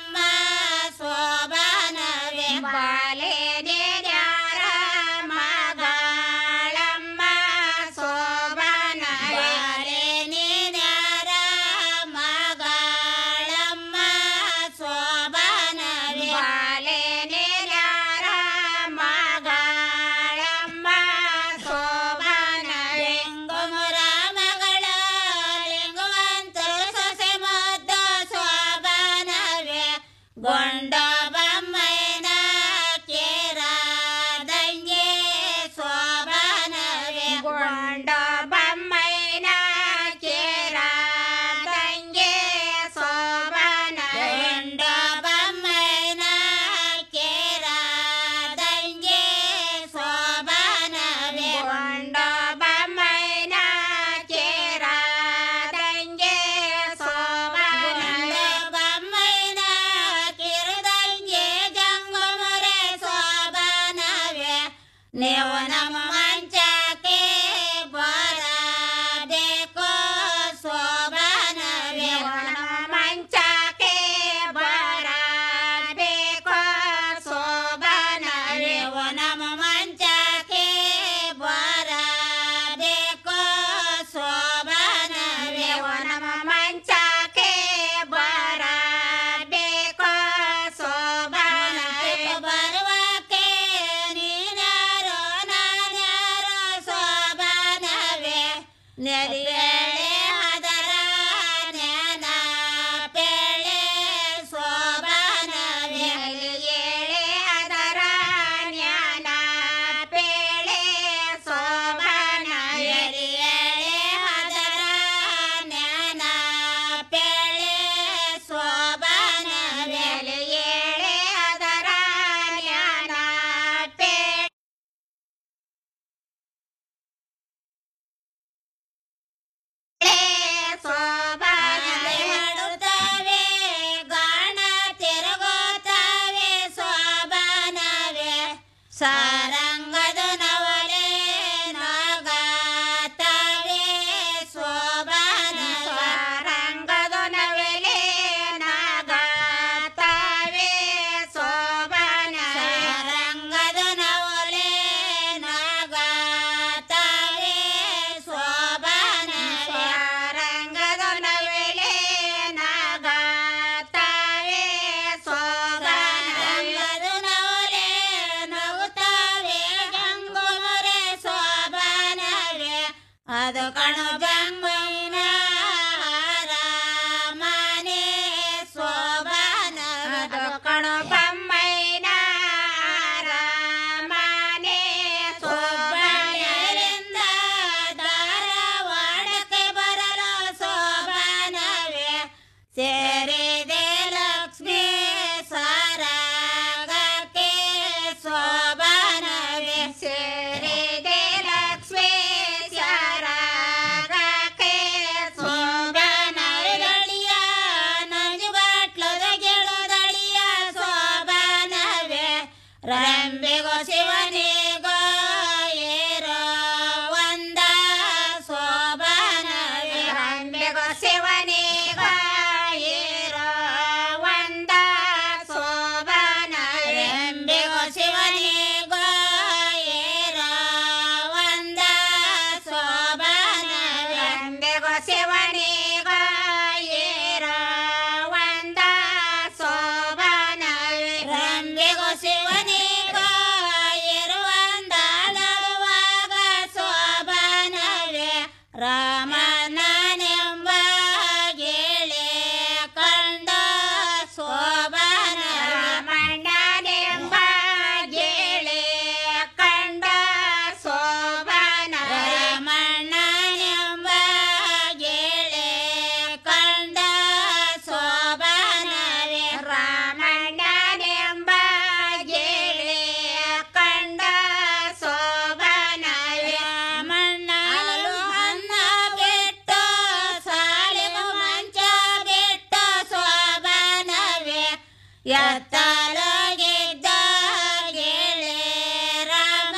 ಎತ್ತಲಗಿದ್ದ ಗೆಳೆ ರಾಮ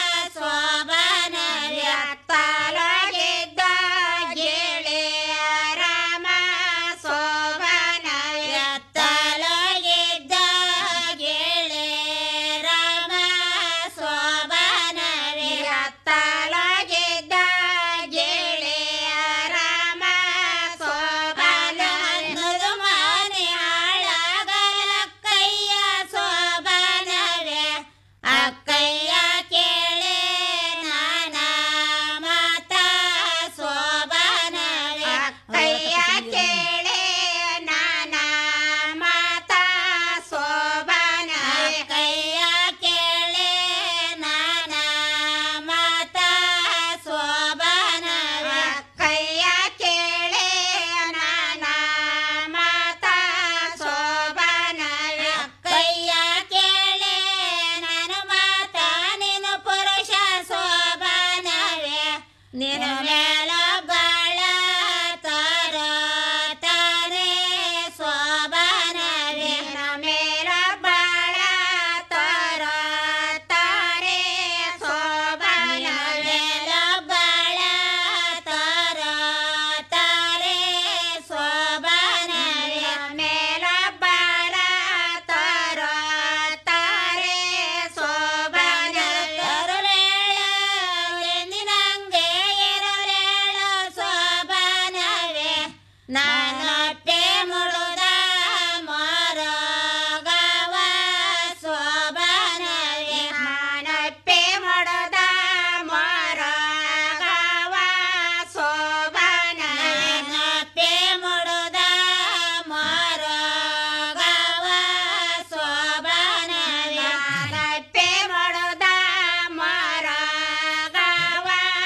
ಶೋಭನವೇ ಎತ್ತಲಗಿದ್ದ ಗೆಳೆಯ ರಾಮ ಶೋಭನವೇ ಎತ್ತಲಗಿದ್ದ ಗೆಳೆ ರಾಮ ಶೋಭನವೇ ಎತ್ತಲಗಿದ್ದ ಗೆಳೆಯ ರಾಮ ಶೋಭನ ಮನೆ ಹಾಳಾಗಲಕ್ಕಯ್ಯ ಶೋಭನವೇ ಅಕ್ಕಯ್ಯ ಕೇಳೆ ನಾನ ಮಾತ ಶೋಭನವೇ ಅಕ್ಕಯ್ಯ ಕೇಳೆ ನಾನ ಮಾತ ಶೋಭನವೇ ಅಕ್ಕಯ್ಯ ಕೇಳೆ ನಾನ ಮಾತ ಶೋಭನವೇ ಅಕ್ಕಯ್ಯ ಕೇಳೆ ನಾನ ಮಾತ ಶೋಭನವೇ ಅಕ್ಕಯ್ಯ ಕೇಳೆ ನನ್ನ ಮಾತ ನೀನು ಪುರುಷ ಶೋಭನವೇ ನಿನ್ನ ಮೇಲ ಬಾಳ ತಾರ ತಾರೆ ಶೋಭನವೇ ನಿನ್ನ ಮೇಲ ಬಾಳ ತಾರ ತಾರೆ ಶೋಭನವೇ ಬಾಳ ತಾರ ತಾರೆ ಶೋಭನವೇ ಮೇಲ ಬಾಳ ತಾರ ತಾರೆ ಶೋಭನವೇ ಎಂದಿನಂಗೆ ಇರಲೇಳ ಶೋಭನವೇ ನಾನೊಟ್ಟೆ ಮುಳುದ ಮೊರಗವ ಶೋಭನವೇ ನಾನೊಟ್ಟೆ ಮುಳುದ ಮೊರಗವ ಶೋಭನವೇ ನೊಟ್ಟೆ ಮುಳುದ ಮೊರಗವ ಶೋಭನವೇ ನಾನೊಟ್ಟೆ ಮುಳುದ ಮೊರಗವ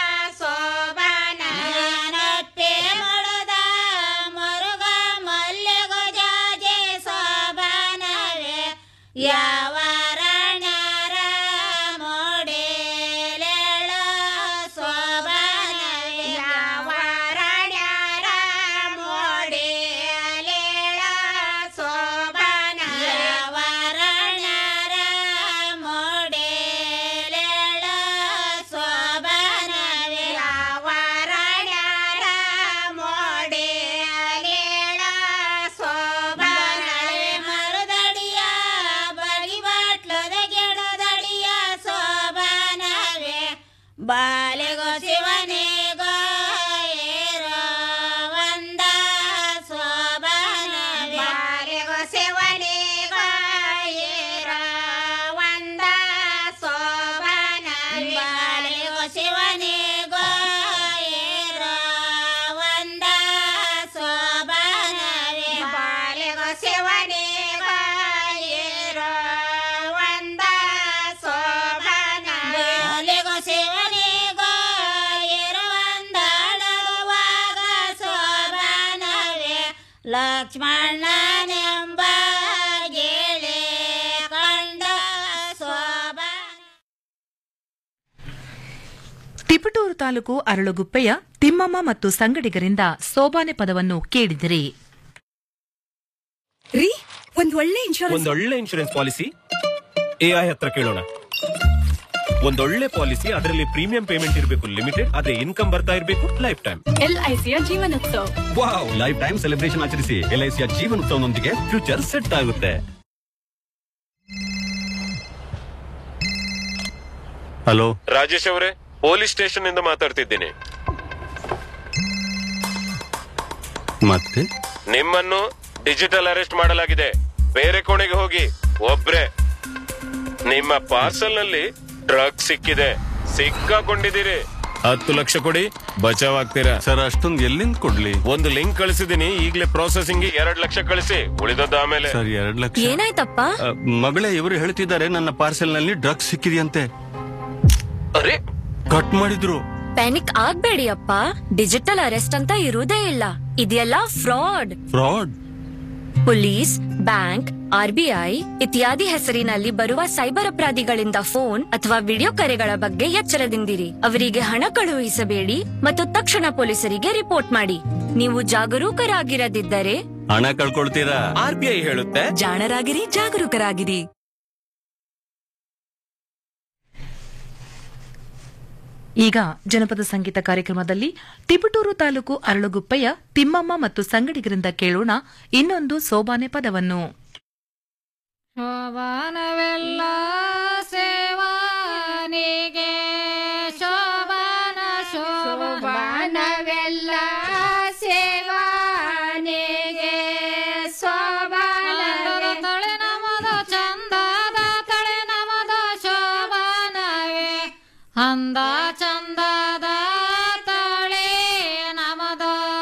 ಶೋಭನವೇ ನೊಟ್ಟೆ ಮುಳುದ ಮೊರಗ ಮಲ್ಲಿಗ ಜಾಜೆ ಶೋಭನವೇ ಯಾವ ರಾಣ್ಯರ ಮೋಡೇಲೇಳ ಶೋಭನವೇ ಯಾವ ರಾಣ್ಯರ ಮೋಡೇಲೇಳ ಶೋಭನವೇ ಯಾವ ರಾಣ್ಯರ ಮೋಡೇಲೇಳ ಶೋಭನವೇ ಯಾವ ರಾಣ್ಯರ ಮೋಡೇಲೇಳ ಶೋಭನವೇ ಮರುದಡಿಯ ಬಳಿ ಬಾಟ್ಲದ ಗಿಡದಡಿಯ ಶೋಭನವೇ ಬಾಲೆಗೋ ಶಿವನಿಗೋ ಏರೋ ಒಂದ ಶೋಭನವೇ ಬಾಲೆಗೋ ಶಿವನಿಗೋ ಏರೋ ಒಂದ ಶೋಭನವೇ ಬಾಲೆಗೋ ಶಿವನಿಗೋ ಏರೋ ಒಂದ ಶೋಭನವೇ ಬಾಲೆಗೋ ಶಿವನಿಗೋ ಏರೋ ಒಂದ ಶೋಭನವೇ ಬಾಲೆಗೋ ಶಿವನಿಗೋ ಇರುವಂದಾಡುವಾಗ ಶೋಭನವೇ ಲಕ್ಷ್ಮಣನೆಂಬ ಗೆಳೆ ಕಂಡ ಶೋಭನ ತಿಪಟೂರು ತಾಲೂಕು ಅರಳುಗುಪ್ಪೆಯ ತಿಮ್ಮಮ್ಮ ಮತ್ತು ಸಂಗಡಿಗರಿಂದ ಸೋಬಾನೆ ಪದವನ್ನು ಕೇಳಿದಿರಿ ರೀ ಒಂದ್ ಒಳ್ಳೆ ಇನ್ಶೂರೆನ್ಸ್ ಒಂದೊಳ್ಳೆ ಇನ್ಶೂರೆನ್ಸ್ ಪಾಲಿಸಿ ಎಐ ಹತ್ರ ಕೇಳೋಣ ಒಂದೊಳ್ಳೆ ಪಾಲಿಸಿ ಅದರಲ್ಲಿ ಪ್ರೀಮಿಯಂ ಪೇಮೆಂಟ್ ಇರಬೇಕು ಲಿಮಿಟೆಡ್ ಅದೇ ಇನ್ಕಮ್ ಬರ್ತಾ ಇರಬೇಕು ಲೈಫ್ ಟೈಮ್ ಎಲ್ಐಸಿಯ ಜೀವನೋತ್ಸವ ವಾವ್ ಲೈಫ್ ಟೈಮ್ ಸೆಲೆಬ್ರೇಷನ್ ಆಚರಿಸಿ ಎಲ್ಐಸಿಯ ಜೀವನೋತ್ಸವನೊಂದಿಗೆ ಫ್ಯೂಚರ್ ಸೆಟ್ ಆಗುತ್ತೆ ಹಲೋ ರಾಜೇಶ್ ಅವರೇ ಪೊಲೀಸ್ ಸ್ಟೇಷನ್ ಇಂದ ಮಾತಾಡ್ತಿದ್ದೀನಿ ಮತ್ತೆ ನಿಮ್ಮನ್ನು ಡಿಜಿಟಲ್ ಅರೆಸ್ಟ್ ಮಾಡಲಾಗಿದೆ ಬೇರೆ ಕೋಣೆಗೆ ಹೋಗಿ ಒಬ್ರೆ ನಿಮ್ಮ ಪಾರ್ಸಲ್ ನಲ್ಲಿ ಡ್ರಗ್ ಸಿಕ್ಕಿದೆ ಸಿಕ್ಕಾಕೊಂಡಿದ್ದೀರಿ ಹತ್ತು ಲಕ್ಷ ಕೊಡಿ ಬಚಾವ್ ಆಗ್ತೀರಾ ಸರ್ ಅಷ್ಟೊಂದು ಎಲ್ಲಿಂದ ಕೊಡ್ಲಿ ಒಂದು ಲಿಂಕ್ ಕಳಿಸಿದೀನಿ ಈಗಲೇ ಪ್ರೊಸೆಸಿಂಗ್ ಎರಡ್ ಲಕ್ಷ ಕಳಿಸಿ ಉಳಿದದ್ದು ಆಮೇಲೆ ಸರ್ ಎರಡ್ ಲಕ್ಷ ಏನಾಯ್ತಪ್ಪ ಅ, ಮಗಳೇ ಇವರು ಹೇಳ್ತಿದ್ದಾರೆ ನನ್ನ ಪಾರ್ಸೆಲ್ ನಲ್ಲಿ ಡ್ರಗ್ಸ್ ಸಿಕ್ಕಿದೆಯಂತೆ ಅರೆ ಕಟ್ ಮಾಡಿದ್ರು ಪ್ಯಾನಿಕ್ ಆಗ್ಬೇಡಿ ಅಪ್ಪ ಡಿಜಿಟಲ್ ಅರೆಸ್ಟ್ ಅಂತ ಇರುವುದೇ ಇಲ್ಲ ಇದೆಲ್ಲ fraud fraud police bank RBI ಇತ್ಯಾದಿ ಹೆಸರಿನಲ್ಲಿ ಬರುವ ಸೈಬರ್ ಅಪರಾಧಿಗಳಿಂದ ಫೋನ್ ಅಥವಾ ವಿಡಿಯೋ ಕರೆಗಳ ಬಗ್ಗೆ ಎಚ್ಚರದಿಂದಿರಿ ಅವರಿಗೆ ಹಣ ಕಳುಹಿಸಬೇಡಿ ಮತ್ತು ತಕ್ಷಣ ಪೊಲೀಸರಿಗೆ ರಿಪೋರ್ಟ್ ಮಾಡಿ ನೀವು ಜಾಗರೂಕರಾಗಿರದಿದ್ದರೆ ಹಣ ಕಳ್ಕೊಳ್ತೀರಾ ಆರ್ ಬಿ ಐ ಹೇಳುತ್ತೆ ಜಾಣರಾಗಿರಿ ಜಾಗರೂಕರಾಗಿರಿ ಈಗ ಜನಪದ ಸಂಗೀತ ಕಾರ್ಯಕ್ರಮದಲ್ಲಿ ತಿಪಟೂರು ತಾಲೂಕು ಅರಳುಗುಪ್ಪೆಯ ತಿಮ್ಮಮ್ಮ ಮತ್ತು ಸಂಗಡಿಗರಿಂದ ಕೇಳೋಣ ಇನ್ನೊಂದು ಸೋಬಾನೆ ಪದವನ್ನು ಶೋಭಾನವೆಲ್ಲ